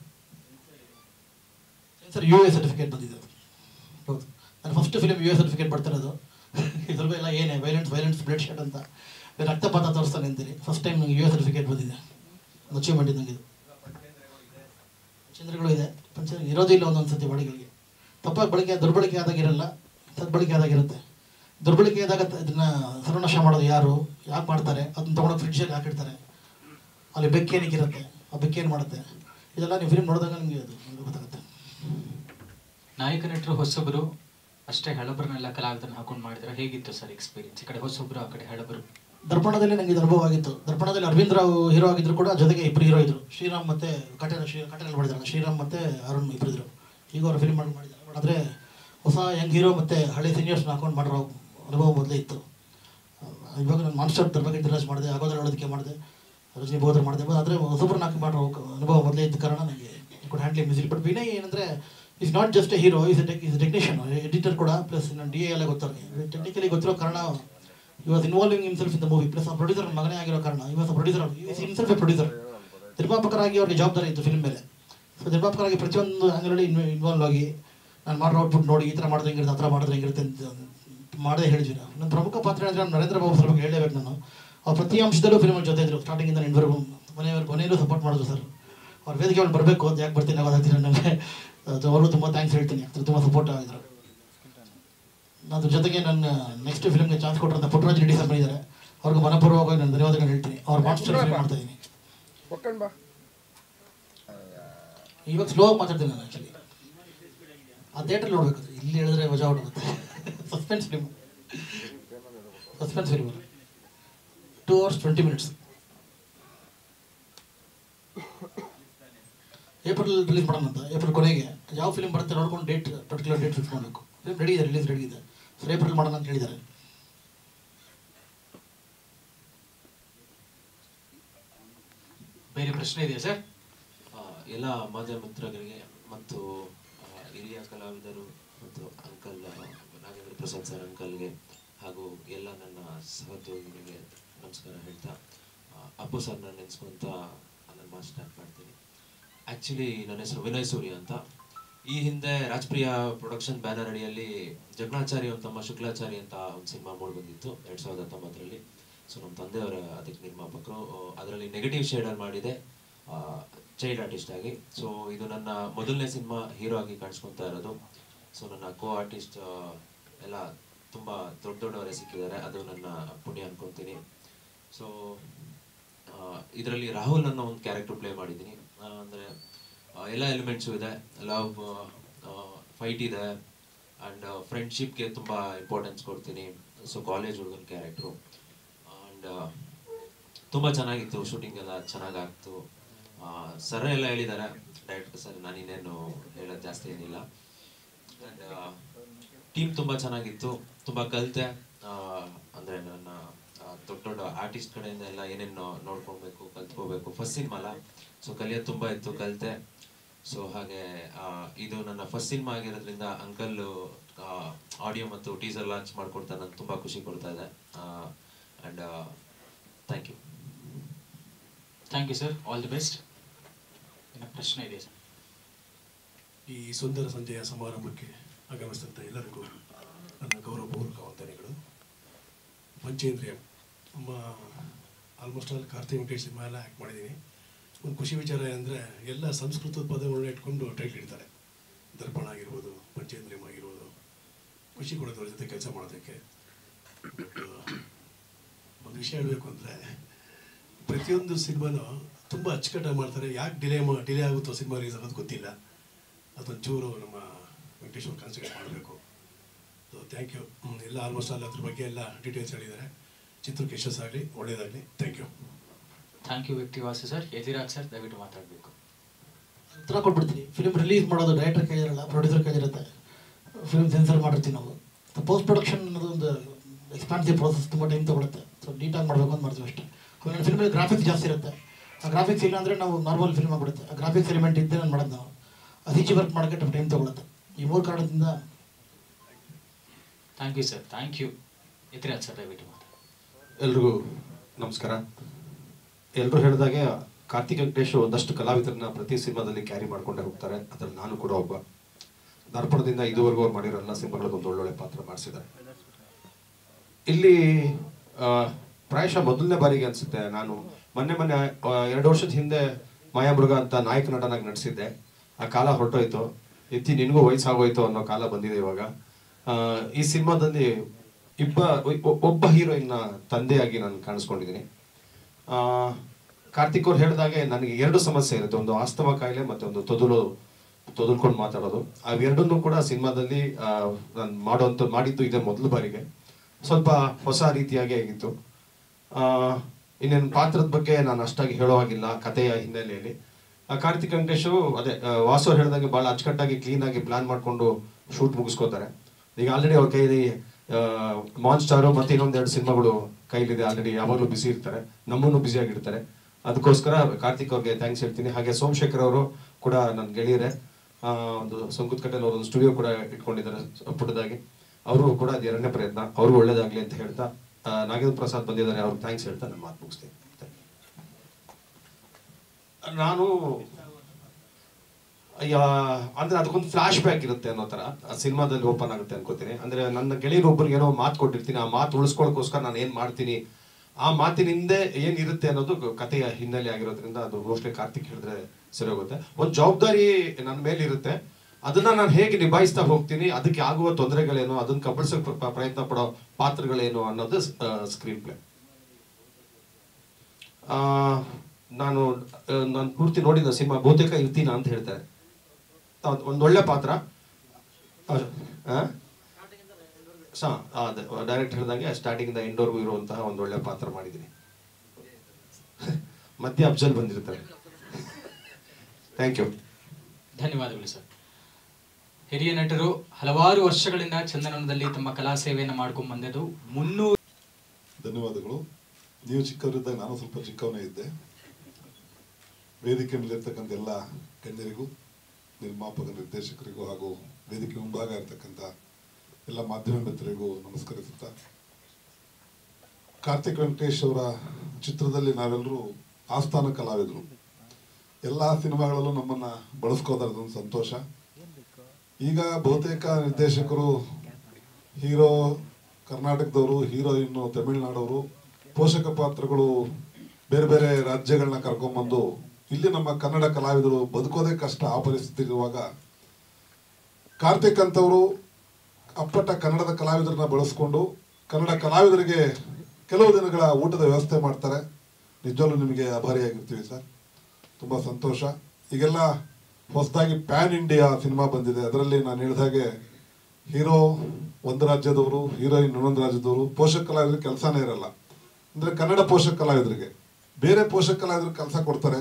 ಸರ್ ಯು ಎ ಸರ್ಟಿಫಿಕೇಟ್ ಬಂದಿದೆ ಅದು. ಹೌದು ನಾನು first film U A certificate ಬರ್ತಿರೋದು ಇದ್ರಿಗೂ ಎಲ್ಲ ಏನೇ ವೈಲೆನ್ಸ್ ವೈಲೆನ್ಸ್ ಬ್ಲಡ್ ಶೆಡ್ ಅಂತ ರಕ್ತಪಾತ ತೋರಿಸ್ತಾನೆ ಅಂತೀನಿ ಫಸ್ಟ್ ಟೈಮ್ ನನಗೆ ಯು ಎ ಸರ್ಟಿಫಿಕೇಟ್ ಬಂದಿದೆ ಒಂದು ಅಚೀವ್ಮೆಂಟ್ ಇದ್ದಂಗೆ ಇದು ಚಂದ್ರಗಳು ಇದೆ ಪಂಚ ಇರೋದು ಇಲ್ಲ ಒಂದೊಂದು ಸತಿ ಬಾಡಿಗಳಿಗೆ ತಪ್ಪಾಗಿ ಬಳಕೆ ದುರ್ಬಳಕೆ ಆದಾಗ ಇರಲ್ಲ ಸದ್ಬಳಕೆ ಆದಾಗ ಇರುತ್ತೆ ದುರ್ಬಳಕೆ ಆದಾಗ ತ- ಇದನ್ನ ಸರ್ವನಾಶ ಮಾಡೋದು ಯಾರು ಯಾಕೆ ಮಾಡ್ತಾರೆ ಅದನ್ನ ತೊಗೊಂಡು ಫ್ರಿಡ್ಜಲ್ಲಿ ಹಾಕಿಡ್ತಾರೆ ಅಲ್ಲಿ ಬೆಕ್ಕೇನಿಗೆ ಇರುತ್ತೆ ಆ ಬೆಕ್ಕೇನು ಮಾಡುತ್ತೆ ಇದೆಲ್ಲ ನೀವು ಫಿಲ್ಮ್ ನೋಡಿದಾಗ ನಿಮಗೆ ಅದು ನಿಮ್ಗೆ ಗೊತ್ತಾಗುತ್ತೆ ನಾಯಕ ನಟರು ಹೊಸಬರು ಅಷ್ಟೇ ಹಳಬರನ್ನೆಲ್ಲ ಕಲಾವಿದರನ್ನ ಹಾಕೊಂಡು ಮಾಡಿದ್ರೆ ಹೇಗಿತ್ತು ಸರ್ ಎಕ್ಸ್ಪೀರಿಯನ್ಸ್ ಈ ಕಡೆ ಹೊಸಬರು ಆ ಕಡೆ ಹಳಬರು ದರ್ಪಣದಲ್ಲಿ ನನಗೆ ಇದು ಅನುಭವ ಆಗಿತ್ತು ದರ್ಪಣದಲ್ಲಿ ಅರವಿಂದ್ ರಾವ್ ಹೀರೋ ಆಗಿದ್ರು ಕೂಡ ಜೊತೆಗೆ ಇಬ್ಬರು ಹೀರೋ ಇದ್ರು ಶ್ರೀರಾಮ್ ಮತ್ತೆ ಕಟೇಲ ಶ್ರೀ ಕಟೇಲ್ ಮಾಡಿದಾರಲ್ಲ ಶ್ರೀರಾಮ್ ಮತ್ತೆ ಅರುಣ್ ಇಬ್ಬರು ಇದ್ರು ಈಗ ಅವರು ಫಿಲ್ಮ್ ಮಾಡಿ ಮಾಡಿದ್ದಾರೆ ಬಟ್ ಆದರೆ ಹೊಸ ಯಂಗ್ ಹೀರೋ ಮತ್ತೆ ಹಳೆ ಸೀನಿಯರ್ಸ್ನ ಹಾಕೊಂಡು ಮಾಡಿರೋ ಅನುಭವ ಮೊದಲೇ ಇತ್ತು ಆ, ಇವಾಗ ನಾನು ಮಾನ್ಸ್ಟರ್ ದರ್ಬಾಗಿ ಇಂಟರ್ವ್ಯೂಸ್ ಮಾಡಿದೆ ಆಗೋದ್ರ ಹೇಳೋದಕ್ಕೆ ಮಾಡಿದೆ ರಜನಿ ಬೋಧರ್ ಮಾಡಿದೆ ಆದರೆ ಹೊಸಬ್ರನ್ನ ಹಾಕಿ ಮಾಡೋ ಅನುಭವ ಮೊದಲೇ ಇದ್ದ ಕಾರಣ ನನಗೆ could handle music but Vinay ಏನಂದರೆ is not just a hero is is technician editor ಕೂಡ ಪ್ಲಸ್ ನನ್ನ ಡಿ ಎ ಎಲ್ಲ ಗೊತ್ತವ್ರಿಗೆ ಟೆಕ್ನಿಕಲಿ ಗೊತ್ತಿರೋ ಕಾರಣ ಈ was involving himself in the movie plus ಆ ಪ್ರೊಡ್ಯೂಸರ್ ಮಗನೇ ಆಗಿರೋ ಕಾರಣ ಈ was producer himself a producer ನಿರ್ಮಾಪಕರಾಗಿ ಅವ್ರಿಗೆ ಜವಾಬ್ದಾರಿ ಇತ್ತು ಫಿಲ್ಮ್ ಮೇಲೆ ಸೊ ನಿರ್ಮಾಪಕರಾಗಿ ಪ್ರತಿಯೊಂದು ಆ್ಯಂಗಲಲ್ಲಿ ಇನ್ವಾಲ್ವ್ ಆಗಿ ನಾನು ಮಾಡೋ ಔಟ್ಪುಟ್ ನೋಡಿ ಈ ಥರ ಮಾಡಿದ್ರೆ ಹೆಂಗಿರುತ್ತೆ ಆ ಥರ ಮಾಡಿದ್ರೆ ಹೆಂಗಿರುತ್ತೆ ಅಂತ ಮಾಡದೆ ಹೇಳಿದ್ವಿ ನಾವು ನನ್ನ ಪ್ರಮುಖ ಪಾತ್ರ ಹೇಳಿದ್ರೆ ನಾನು ನರೇಂದ್ರ ಬಾಬು ಸರ್ ಬಗ್ಗೆ ಹೇಳಲೇಬೇಕು ನಾನು ಅವ್ರ ಪ್ರತಿ ಅಂಶದಲ್ಲೂ ಫಿಲ್ಮಲ್ಲಿ ಜೊತೆ ಇದ್ರು ಸ್ಟಾರ್ಟಿಂಗಿಂದ ಎಂಡ್ವರೆಗೂ ಮನೆಯವ್ರು ಕೊನೆಯಲ್ಲೂ ಸಪೋರ್ಟ್ ಮಾಡಿದ್ರು ಸರ್ ಅವ್ರ ವೇದಿಕೆ ಅವ್ರು ಬರಬೇಕು ಅಂತ ಯಾಕೆ ಬರ್ತೀನಿ ಗೊತ್ತಾಗ್ತಿಲ್ಲ ನನಗೆ ಅದು ಅವರು ತುಂಬ ಥ್ಯಾಂಕ್ಸ್ ಹೇಳ್ತೀನಿ ತುಂಬ ಸಪೋರ್ಟ್ ಆಗಿದ್ರು ಅದ್ರ ಜೊತೆಗೆ ನನ್ನ ನೆಕ್ಸ್ಟ್ ಫಿಲ್ಮ್ಗೆ ಚಾನ್ಸ್ ಕೊಟ್ಟರಂತ ಪುಟ್ಟರಾಜ್ ರೆಡ್ಡಿ ಸರ್ ಬಂದಿದ್ದಾರೆ ಅವ್ರಿಗೆ ಮನಪೂರ್ವಕವಾಗಿ ನಾನು ಧನ್ಯವಾದಗಳು ಹೇಳ್ತೀನಿ ಅವ್ರ ಮಾಸ್ಟರ್ ಫಿಲ್ಮ್ ಮಾಡ್ತಾ ಇದ್ದೀನಿ ಒಕ್ಕಣ್ ಬಾ ಇವಾಗ ಸ್ಲೋ ಆಗಿ ಮಾತಾಡ್ತೀನಿ ನಾನು ಆ್ಯಕ್ಚುಲಿ ಆ ಥಿಯೇಟರ್ ನೋಡ್ಬೇಕು ಅದು. ಇಲ್ಲಿ ಹೇಳಿದ್ರೆ ಮಜಾ ಹೊಡುತ್ತೆ suspense film suspense film two hours twenty minutes April release ಮಾಡೋಣ ಅಂತ ಏಪ್ರಿಲ್ ಕೊನೆಗೆ ಯಾವ ಫಿಲ್ಮ್ ಬರುತ್ತೆ ನೋಡ್ಕೊಂಡು ಡೇಟ್ ಪರ್ಟಿಕ್ಯುಲರ್ ಡೇಟ್ ಫಿಕ್ಸ್ ಮಾಡಬೇಕು ಫಿಲ್ಮ್ ರೆಡಿ ಇದೆ ರಿಲೀಸ್ ರೆಡಿ ಇದೆ ಸೊ ಏಪ್ರಿಲ್ ಮಾಡೋಣ ಅಂತ ಹೇಳಿದ್ದಾರೆ ಬೇರೆ ಪ್ರಶ್ನೆ ಇದೆಯಾ ಸರ್ ಆ, ಎಲ್ಲ ಮಾಧ್ಯಮ ಮಿತ್ರರಿಗೆ ಮತ್ತು ಆ, ಹಿರಿಯ ಕಲಾವಿದರು ಮತ್ತು ಅಂಕಲ್ ಆ, ನಾಗೇಂದ್ರ ಪ್ರಸಾದ್ ಸರ್ ಅಂಕಲ್ಗೆ ಹಾಗೂ ಎಲ್ಲ ನನ್ನ ಸಹೋದ್ಯೋಗಿಗಳಿಗೆ ನಮಸ್ಕಾರ ಹೇಳ್ತಾ ಆ, ಅಪ್ಪು ಸರ್ನ ನೆನೆಸ್ಕೊಂತ ನನ್ನ ಮಾತು ಸ್ಟಾರ್ಟ್ ಮಾಡ್ತೀನಿ ಆ್ಯಕ್ಚುಲಿ ನನ್ನ ಹೆಸರು ವಿನಯ್ ಸೂರ್ಯ ಅಂತ ಈ ಹಿಂದೆ ರಾಜ್ಪ್ರಿಯ ಪ್ರೊಡಕ್ಷನ್ ಬ್ಯಾನರ್ ಅಡಿಯಲ್ಲಿ ಜಗಣಾಚಾರಿ ಅವ್ರ ತಮ್ಮ ಶುಕ್ಲಾಚಾರಿ ಅಂತ ಒಂದು ಸಿನಿಮಾ ಮೂಡಿ ಬಂದಿತ್ತು ಎರಡು ಸಾವಿರದ ಹತ್ತೊಂಬತ್ತರಲ್ಲಿ ಸೊ ನಮ್ಮ ತಂದೆಯವರ ಅದಕ್ಕೆ ನಿರ್ಮಾಪಕರು ಅದರಲ್ಲಿ ನೆಗೆಟಿವ್ ಶೇಡಲ್ಲಿ ಮಾಡಿದೆ ಚೈಲ್ಡ್ ಆರ್ಟಿಸ್ಟ್ ಆಗಿ ಸೊ ಇದು ನನ್ನ ಮೊದಲನೇ ಸಿನಿಮಾ ಹೀರೋ ಆಗಿ ಕಾಣಿಸ್ಕೊತಾ ಇರೋದು ಸೊ ನನ್ನ ಕೋ ಆರ್ಟಿಸ್ಟ್ ಎಲ್ಲ ತುಂಬ ದೊಡ್ಡ ದೊಡ್ಡವರೇ ಸಿಕ್ಕಿದ್ದಾರೆ ಅದು ನನ್ನ ಪುಣ್ಯ ಅನ್ಕೊಂತೀನಿ ಸೊ ಇದರಲ್ಲಿ ರಾಹುಲ್ ಅನ್ನೋ ಒಂದು ಕ್ಯಾರೆಕ್ಟರ್ ಪ್ಲೇ ಮಾಡಿದ್ದೀನಿ ಆ, ಅಂದ್ರೆ ಆ, ಎಲ್ಲ ಎಲಿಮೆಂಟ್ಸು ಇದೆ ಲವ್ ಫೈಟ್ ಇದೆ ಆ್ಯಂಡ್ ಫ್ರೆಂಡ್ಶಿಪ್ಗೆ ತುಂಬ ಇಂಪಾರ್ಟೆನ್ಸ್ ಕೊಡ್ತೀನಿ ಸೊ ಕಾಲೇಜ್ ಹುಡುಗನ ಕ್ಯಾರೆಕ್ಟ್ರು ಆ್ಯಂಡ್ ತುಂಬ ಚೆನ್ನಾಗಿತ್ತು ಶೂಟಿಂಗ್ ಎಲ್ಲ ಚೆನ್ನಾಗಾಗ್ತು ಸರ್ ಎಲ್ಲ ಹೇಳಿದ್ದಾರೆ ಡೈರೆಕ್ಟರ್ ಸರ್ ನಾನು ಇನ್ನೇನು ಹೇಳೋದು ಜಾಸ್ತಿ ಏನಿಲ್ಲ ಆ್ಯಂಡ್ ಟೀಮ್ ತುಂಬ ಚೆನ್ನಾಗಿತ್ತು ತುಂಬ ಕಲಿತೆ ಅಂದರೆ ನನ್ನ ಆ, ದೊಡ್ಡ ದೊಡ್ಡ ಆರ್ಟಿಸ್ಟ್ ಕಡೆಯಿಂದ ಎಲ್ಲ ಏನೇನು ನೋಡ್ಕೊಬೇಕು ಕಲ್ತ್ಕೋಬೇಕು ಫಸ್ಟ್ ಸಿನಿಮಾ ಅಲ್ಲ ಸೊ ಕಲಿಯೋದು ತುಂಬ ಇತ್ತು ಕಲಿತೆ ಸೊ ಹಾಗೆ ಆ, ಇದು ನನ್ನ ಫಸ್ಟ್ ಸಿನಿಮಾ ಆಗಿರೋದ್ರಿಂದ ಅಂಕಲ್ ಆಡಿಯೋ ಮತ್ತು ಟೀಸರ್ ಲಾಂಚ್ ಮಾಡ್ಕೊಡ್ತಾ ನಂಗೆ ತುಂಬ ಖುಷಿ ಕೊಡ್ತಾ ಇದೆ and thank you thank you sir all the best ಇನ್ನು ಪ್ರಶ್ನೆ ಇದೆ ಸರ್ ಈ ಸುಂದರ ಸಂಜೆಯ ಸಮಾರಂಭಕ್ಕೆ ಆಗಮಿಸಿದಂಥ ಎಲ್ಲರಿಗೂ ನನ್ನ ಗೌರವಪೂರ್ವಕ ವಂದನೆಗಳು ಪಂಚೇಂದ್ರಿಯ ನಮ್ಮ almost all Karthik Venkatesh cinema ಎಲ್ಲ ಆ್ಯಕ್ಟ್ ಮಾಡಿದ್ದೀನಿ ಒಂದು ಖುಷಿ ವಿಚಾರ ಏನಂದರೆ ಎಲ್ಲ ಸಂಸ್ಕೃತದ ಪದಗಳನ್ನ ಇಟ್ಕೊಂಡು ಟೈಟ್ಲ್ ಇಡ್ತಾರೆ ದರ್ಪಣ ಆಗಿರ್ಬೋದು ಪಂಚೇಂದ್ರಿಯಂ ಆಗಿರ್ಬೋದು ಖುಷಿ ಕೊಡೋದ್ರ ಜೊತೆ ಕೆಲಸ ಮಾಡೋದಕ್ಕೆ ಒಂದು ವಿಷಯ ಹೇಳಬೇಕು ಅಂದರೆ ಪ್ರತಿಯೊಂದು ಸಿನಿಮಾನು ತುಂಬ ಅಚ್ಚುಕಟ್ಟಾಗಿ ಮಾಡ್ತಾರೆ ಯಾಕೆ ಡಿಲೇ ಮಾ ಡಿಲೇ ಆಗುತ್ತೋ ಸಿನಿಮಾ ರಿಲೀಸ್ ಆಗೋದು ಗೊತ್ತಿಲ್ಲ ಅದೊಂಚೂರು ನಮ್ಮ ವೆಂಕಟೇಶ್ವರ ಕಾನ್ಸಂಟ್ರೇಟ್ ಮಾಡಬೇಕು ಸೊ ಥ್ಯಾಂಕ್ ಯು ಎಲ್ಲ ಆಲ್ಮೋಸ್ಟ್ ಆಲ್ ಅದ್ರ ಬಗ್ಗೆ ಎಲ್ಲ ಡೀಟೇಲ್ಸ್ ಹೇಳಿದ್ದಾರೆ ಚಿತ್ರಕ್ಕೆ ಯಶಸ್ಸಾಗಲಿ ಒಳ್ಳೆಯದಾಗಲಿ ಥ್ಯಾಂಕ್ ಯು ಥ್ಯಾಂಕ್ ಯು ವ್ಯಕ್ತಿವಾಸಿ ಸರ್ ಯತಿರಾಜ್ ಸರ್ ದಯವಿಟ್ಟು ಮಾತಾಡಬೇಕು ಉತ್ತರ ಕೊಟ್ಬಿಡ್ತೀನಿ ಫಿಲ್ಮ್ ರಿಲೀಸ್ ಮಾಡೋದು ಡೈರೆಕ್ಟರ್ ಕೈಲಿರಲ್ಲ ಪ್ರೊಡ್ಯೂಸರ್ ಕೈಲಿರುತ್ತೆ ಫಿಲ್ಮ್ ಸೆನ್ಸರ್ ಮಾಡಿರ್ತೀವಿ ನಾವು ಪೋಸ್ಟ್ ಪ್ರೊಡಕ್ಷನ್ ಅನ್ನೋದು ಒಂದು ಎಕ್ಸ್ಪಾನ್ಸಿವ್ ಪ್ರೋಸೆಸ್ ತುಂಬ ಟೈಮ್ ತೊಗೊಳುತ್ತೆ ಸೊ ನೀಟಾಗಿ ಮಾಡಬೇಕು ಅಂತ ಮಾಡ್ತೀವಿ ಅಷ್ಟೇ ಆಮೇಲೆ ಫಿಲ್ಮಲ್ಲಿ ಗ್ರಾಫಿಕ್ಸ್ ಜಾಸ್ತಿ ಇರುತ್ತೆ ಆ ಗ್ರಾಫಿಕ್ಸ್ ಇಲ್ಲ ಅಂದರೆ ನಾವು ನಾರ್ಮಲ್ ಫಿಲ್ಮ್ ಆಗ್ಬಿಡುತ್ತೆ ಆ ಗ್ರಾಫಿಕ್ಸ್ ಎಲಿಮೆಂಟ್ ಇದ್ದೇ ನಾನು ಮಾಡೋದು ನಾವು ಅದು ಈಚೆ ವರ್ಕ್ ಮಾಡೋಕ್ಕೆ ಟೈಮ್ ತೊಗೊಳುತ್ತೆ ಈ ಮೂರು ಕಾರಣದಿಂದ thank you sir thank you Yathiraj sir ದಯವಿಟ್ಟು ಮಾತಾಡಿ ಎಲ್ರಿಗೂ ನಮಸ್ಕಾರ ಎಲ್ಲರೂ ಹೇಳಿದಾಗೆ ಕಾರ್ತಿಕ್ ವೆಂಕಟೇಶ್ ಒಂದಷ್ಟು ಕಲಾವಿದರನ್ನ ಪ್ರತಿ ಸಿನಿಮಾದಲ್ಲಿ ಕ್ಯಾರಿ ಮಾಡ್ಕೊಂಡೇ ಹೋಗ್ತಾರೆ ಅದ್ರಲ್ಲಿ ನಾನು ಕೂಡ ಒಬ್ಬ ದರ್ಪಣದಿಂದ ಇದುವರೆಗೂ ಅವ್ರು ಮಾಡಿರೋ ಎಲ್ಲ ಸಿನಿಮಾಗಳಿಗೆ ಒಂದು ಒಳ್ಳೊಳ್ಳೆ ಪಾತ್ರ ಮಾಡಿಸಿದ್ದಾರೆ ಇಲ್ಲಿ ಆ, ಪ್ರಾಯಶಃ ಮೊದಲನೇ ಬಾರಿಗೆ ಅನ್ಸುತ್ತೆ ನಾನು ಮೊನ್ನೆ ಮೊನ್ನೆ ಆ, ಎರಡು ವರ್ಷದ ಹಿಂದೆ ಮಾಯಾಮೃಗ ಅಂತ ನಾಯಕ ನಟನಾಗಿ ನಟಿಸಿದ್ದೆ ಆ ಕಾಲ ಹೊರಟೋಯ್ತು ಎತ್ತಿ ನಿನಗೂ ವಯಸ್ಸಾಗೋಯ್ತು ಅನ್ನೋ ಕಾಲ ಬಂದಿದೆ ಇವಾಗ ಆ, ಈ ಸಿನಿಮಾದಲ್ಲಿ ಇಬ್ಬ ಒ- ಒಬ್ಬ ಹೀರೋಯಿನ್ನ ತಂದೆಯಾಗಿ ನಾನು ಕಾಣಿಸ್ಕೊಂಡಿದ್ದೀನಿ ಆ, ಕಾರ್ತಿಕ್ ಅವ್ರು ಹೇಳಿದಾಗೆ ನನಗೆ ಎರಡು ಸಮಸ್ಯೆ ಇರುತ್ತೆ ಒಂದು ಆಸ್ತಮ ಕಾಯಿಲೆ ಮತ್ತೆ ಒಂದು ತೊದಲು ತೊದಲ್ಕೊಂಡು ಮಾತಾಡೋದು ಅವೆರಡನ್ನೂ ಕೂಡ ಸಿನಿಮಾದಲ್ಲಿ ನಾನು ಮಾಡೋಂಥ ಮಾಡಿದ್ದು ಇದೇ ಮೊದಲ ಬಾರಿಗೆ ಸ್ವಲ್ಪ ಹೊಸ ರೀತಿಯಾಗಿ ಆಗಿತ್ತು ಆ, ಇನ್ನೇನು ಪಾತ್ರದ ಬಗ್ಗೆ ನಾನು ಅಷ್ಟಾಗಿ ಹೇಳೋ ಹಾಗಿಲ್ಲ ಕಥೆಯ ಹಿನ್ನೆಲೆಯಲ್ಲಿ ಆ, ಕಾರ್ತಿಕ್ ವೆಂಕಟೇಶು ಅದೇ ಆ, ವಾಸು ಅವ್ರು ಹೇಳ್ದಂಗೆ ಭಾಳ ಅಚ್ಚುಕಟ್ಟಾಗಿ ಕ್ಲೀನ್ ಆಗಿ ಪ್ಲಾನ್ ಮಾಡ್ಕೊಂಡು ಶೂಟ್ ಮುಗಿಸ್ಕೋತಾರೆ ಈಗ ಆಲ್ರೆಡಿ ಅವ್ರ ಕೈಲಿ ಮಾನ್ ಸ್ಟಾರು ಮತ್ತೆ ಇನ್ನೊಂದೆರಡು ಸಿನಿಮಾಗಳು ಕೈಲಿದೆ ಆಲ್ರೆಡಿ ಯಾವಾಗಲೂ ಬಿಸಿ ಇರ್ತಾರೆ ನಮ್ಮನ್ನು ಬ್ಯುಸಿ ಆಗಿರ್ತಾರೆ ಅದಕ್ಕೋಸ್ಕರ ಕಾರ್ತಿಕ್ ಅವ್ರಿಗೆ ಥ್ಯಾಂಕ್ಸ್ ಹೇಳ್ತೀನಿ ಹಾಗೆ ಸೋಮಶೇಖರ್ ಅವರು ಕೂಡ ನನ್ನ ಗೆಳೆಯರೆ ಆ, ಒಂದು ಸಂಕುತ್ಕಟ್ಟೆಯಲ್ಲಿ ಅವರು ಒಂದು ಸ್ಟುಡಿಯೋ ಕೂಡ ಇಟ್ಕೊಂಡಿದ್ದಾರೆ ಪುಟ್ಟದಾಗಿ ಅವರು ಕೂಡ ಅದು ಎರಡನೇ ಪ್ರಯತ್ನ ಅವ್ರಿಗೂ ಒಳ್ಳೇದಾಗ್ಲಿ ಅಂತ ಹೇಳ್ತಾ ಆ, ನಾಗೇಂದ್ರ ಪ್ರಸಾದ್ ಬಂದಿದ್ದಾರೆ ಅವ್ರಿಗೆ ಥ್ಯಾಂಕ್ಸ್ ಹೇಳ್ತಾ ನಾನು ಮಾತು ಮುಗಿಸ್ತೇನೆ Thank you. ನಾನು ಅಯ್ಯ, ಅಂದ್ರೆ ಅದಕ್ಕೊಂದು ಫ್ಲಾಶ್ ಬ್ಯಾಕ್ ಇರುತ್ತೆ ಅನ್ನೋ ತರ ಆ ಸಿನಿಮಾದಲ್ಲಿ ಓಪನ್ ಆಗುತ್ತೆ ಅನ್ಕೋತೀನಿ ಅಂದ್ರೆ ನನ್ನ ಗೆಳೆಯರು ಒಬ್ಬರಿಗೆ ಏನೋ ಮಾತು ಕೊಟ್ಟಿರ್ತೀನಿ ಆ ಮಾತು ಉಳಿಸ್ಕೊಳ್ಳೋಕೋಸ್ಕರ ನಾನು ಏನ್ ಮಾಡ್ತೀನಿ ಆ ಮಾತಿನ ಹಿಂದೆ ಏನಿರುತ್ತೆ ಅನ್ನೋದು ಕಥೆಯ ಹಿನ್ನೆಲೆ ಆಗಿರೋದ್ರಿಂದ ಅದು ಮೋಸ್ಟ್ಲಿ ಕಾರ್ತಿಕ್ ಹೇಳಿದ್ರೆ ಸರಿ ಹೋಗುತ್ತೆ ಒಂದು ಜವಾಬ್ದಾರಿ ನನ್ನ ಮೇಲೆ ಇರುತ್ತೆ ಅದನ್ನ ನಾನು ಹೇಗೆ ನಿಭಾಯಿಸ್ತಾ ಹೋಗ್ತೀನಿ ಅದಕ್ಕೆ ಆಗುವ ತೊಂದರೆಗಳೇನು ಅದನ್ನ ಕಬಳಿಸೋಕೆ ಪ್ರ- ಪ್ರ- ಪ್ರಯತ್ನ ಪಡೋ ಪಾತ್ರಗಳೇನು ಅನ್ನೋದು ಸ್ಕ್ರೀನ್ ಪ್ಲೇ ಆ, ನಾನು ಆ, ನಾನು ಪೂರ್ತಿ ನೋಡಿದ ಸಿನಿಮಾ ಬಹುತೇಕ ಇರ್ತೀನ ಅಂತ ಹೇಳ್ತಾರೆ ಹೌದು, ಒಂದು ಒಳ್ಳೆ ಪಾತ್ರ ಡೈರೆಕ್ಟ್ ಹೇಳಿದಂಗೆ ಸ್ಟಾರ್ಟಿಂಗ್ ಇಂದ ಎಂಡೋರ್ಗೂ ಇರುವಂತಹ ಒಂದು ಒಳ್ಳೆ ಪಾತ್ರ ಮಾಡಿದ್ದೀನಿ ಮಧ್ಯ ಅಫ್ಜಲ್ ಬಂದಿರ್ತಾರೆ ಥ್ಯಾಂಕ್ ಯು ಧನ್ಯವಾದಗಳು ಸರ್ ಹಿರಿಯ ನಟರು ಹಲವಾರು ವರ್ಷಗಳಿಂದ ಚಂದನವನದಲ್ಲಿ ತಮ್ಮ ಕಲಾ ಸೇವೆಯನ್ನು ಮಾಡ್ಕೊಂಡು ಬಂದದ್ದು ಮುನ್ನೂರು ಧನ್ಯವಾದಗಳು ನೀವು ಚಿಕ್ಕವರಿದ್ದಾಗ ನಾನು ಸ್ವಲ್ಪ ಚಿಕ್ಕವನೇ ಇದ್ದೆ ವೇದಿಕೆ ಮೇಲಿರ್ತಕ್ಕಂಥ ಎಲ್ಲ ಗಣ್ಯರಿಗೂ ನಿರ್ಮಾಪಕ ನಿರ್ದೇಶಕರಿಗೂ ಹಾಗೂ ವೇದಿಕೆ ಮುಂಭಾಗ ಇರತಕ್ಕಂಥ ಎಲ್ಲ ಮಾಧ್ಯಮ ಮಿತ್ರರಿಗೂ ನಮಸ್ಕರಿಸುತ್ತಾ ಕಾರ್ತಿಕ್ ವೆಂಕಟೇಶ್ ಅವರ ಚಿತ್ರದಲ್ಲಿ ನಾವೆಲ್ಲರೂ ಆಸ್ಥಾನ ಕಲಾವಿದರು ಎಲ್ಲ ಸಿನಿಮಾಗಳಲ್ಲೂ ನಮ್ಮನ್ನ ಬಳಸ್ಕೋದಾರದೊಂದು ಸಂತೋಷ ಈಗ ಬಹುತೇಕ ನಿರ್ದೇಶಕರು ಹೀರೋ ಕರ್ನಾಟಕದವರು ಹೀರೋಯಿನ್ನು ತಮಿಳ್ನಾಡವರು ಪೋಷಕ ಪಾತ್ರಗಳು ಬೇರೆ ಬೇರೆ ರಾಜ್ಯಗಳನ್ನ ಕರ್ಕೊಂಬಂದು ಇಲ್ಲಿ ನಮ್ಮ ಕನ್ನಡ ಕಲಾವಿದರು ಬದುಕೋದೇ ಕಷ್ಟ ಆ ಪರಿಸ್ಥಿತಿ ಇರುವಾಗ ಕಾರ್ತಿಕ್ ಅಂತವರು ಅಪ್ಪಟ ಕನ್ನಡದ ಕಲಾವಿದರನ್ನ ಬಳಸ್ಕೊಂಡು ಕನ್ನಡ ಕಲಾವಿದರಿಗೆ ಕೆಲವು ದಿನಗಳ ಊಟದ ವ್ಯವಸ್ಥೆ ಮಾಡ್ತಾರೆ ನಿಜವಲ್ಲೂ ನಿಮಗೆ ಆಭಾರಿಯಾಗಿರ್ತೀವಿ ಸರ್ ತುಂಬ ಸಂತೋಷ ಈಗೆಲ್ಲ ಹೊಸದಾಗಿ ಪ್ಯಾನ್ ಇಂಡಿಯಾ ಸಿನಿಮಾ ಬಂದಿದೆ ಅದರಲ್ಲಿ ನಾನು ಹೇಳಿದಾಗೆ ಹೀರೋ ಒಂದು ರಾಜ್ಯದವರು ಹೀರೋಯಿನ್ ಇನ್ನೊಂದು ರಾಜ್ಯದವರು ಪೋಷಕ ಕಲಾವಿದರಿಗೆ ಕೆಲಸನೇ ಇರಲ್ಲ ಅಂದರೆ ಕನ್ನಡ ಪೋಷಕ ಕಲಾವಿದರಿಗೆ ಬೇರೆ ಪೋಷಕ ಕಲಾವಿದರಿಗೆ ಕೆಲಸ ಕೊಡ್ತಾರೆ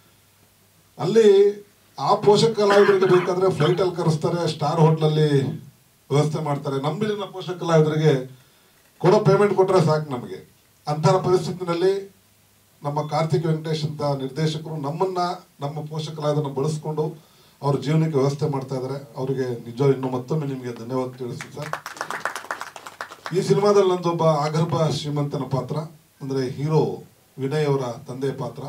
ಅಲ್ಲಿ ಆ ಪೋಷಕ ಕಲಾವಿದರಿಗೆ ಬೇಕಾದ್ರೆ ಫ್ಲೈಟ್ ಅಲ್ಲಿ ಕರೆಸ್ತಾರೆ ಸ್ಟಾರ್ ಹೋಟ್ಲಲ್ಲಿ ವ್ಯವಸ್ಥೆ ಮಾಡ್ತಾರೆ ನಮ್ಮಿಲ್ಲಿನ ಪೋಷಕ ಕಲಾವಿದರಿಗೆ ಕೊಡೋ ಪೇಮೆಂಟ್ ಕೊಟ್ಟರೆ ಸಾಕು ನಮಗೆ ಅಂತಹ ಪರಿಸ್ಥಿತಿನಲ್ಲಿ ನಮ್ಮ ಕಾರ್ತಿಕ್ ವೆಂಕಟೇಶ್ ಅಂತ ನಿರ್ದೇಶಕರು ನಮ್ಮನ್ನ ನಮ್ಮ ಪೋಷಕ ಕಲಾವಿದರನ್ನ ಬಳಸ್ಕೊಂಡು ಅವ್ರ ಜೀವನಕ್ಕೆ ವ್ಯವಸ್ಥೆ ಮಾಡ್ತಾ ಇದ್ದಾರೆ ಅವರಿಗೆ ನಿಜ ಇನ್ನು ಮತ್ತೊಮ್ಮೆ ನಿಮಗೆ ಧನ್ಯವಾದ ತಿಳಿಸ್ತೀನಿ ಸರ್ ಈ ಸಿನಿಮಾದಲ್ಲಿ ನಂದೊಬ್ಬ ಆಗರ್ಭ ಶ್ರೀಮಂತನ ಪಾತ್ರ ಅಂದ್ರೆ ಹೀರೋ ವಿನಯ್ ಅವರ ತಂದೆ ಪಾತ್ರ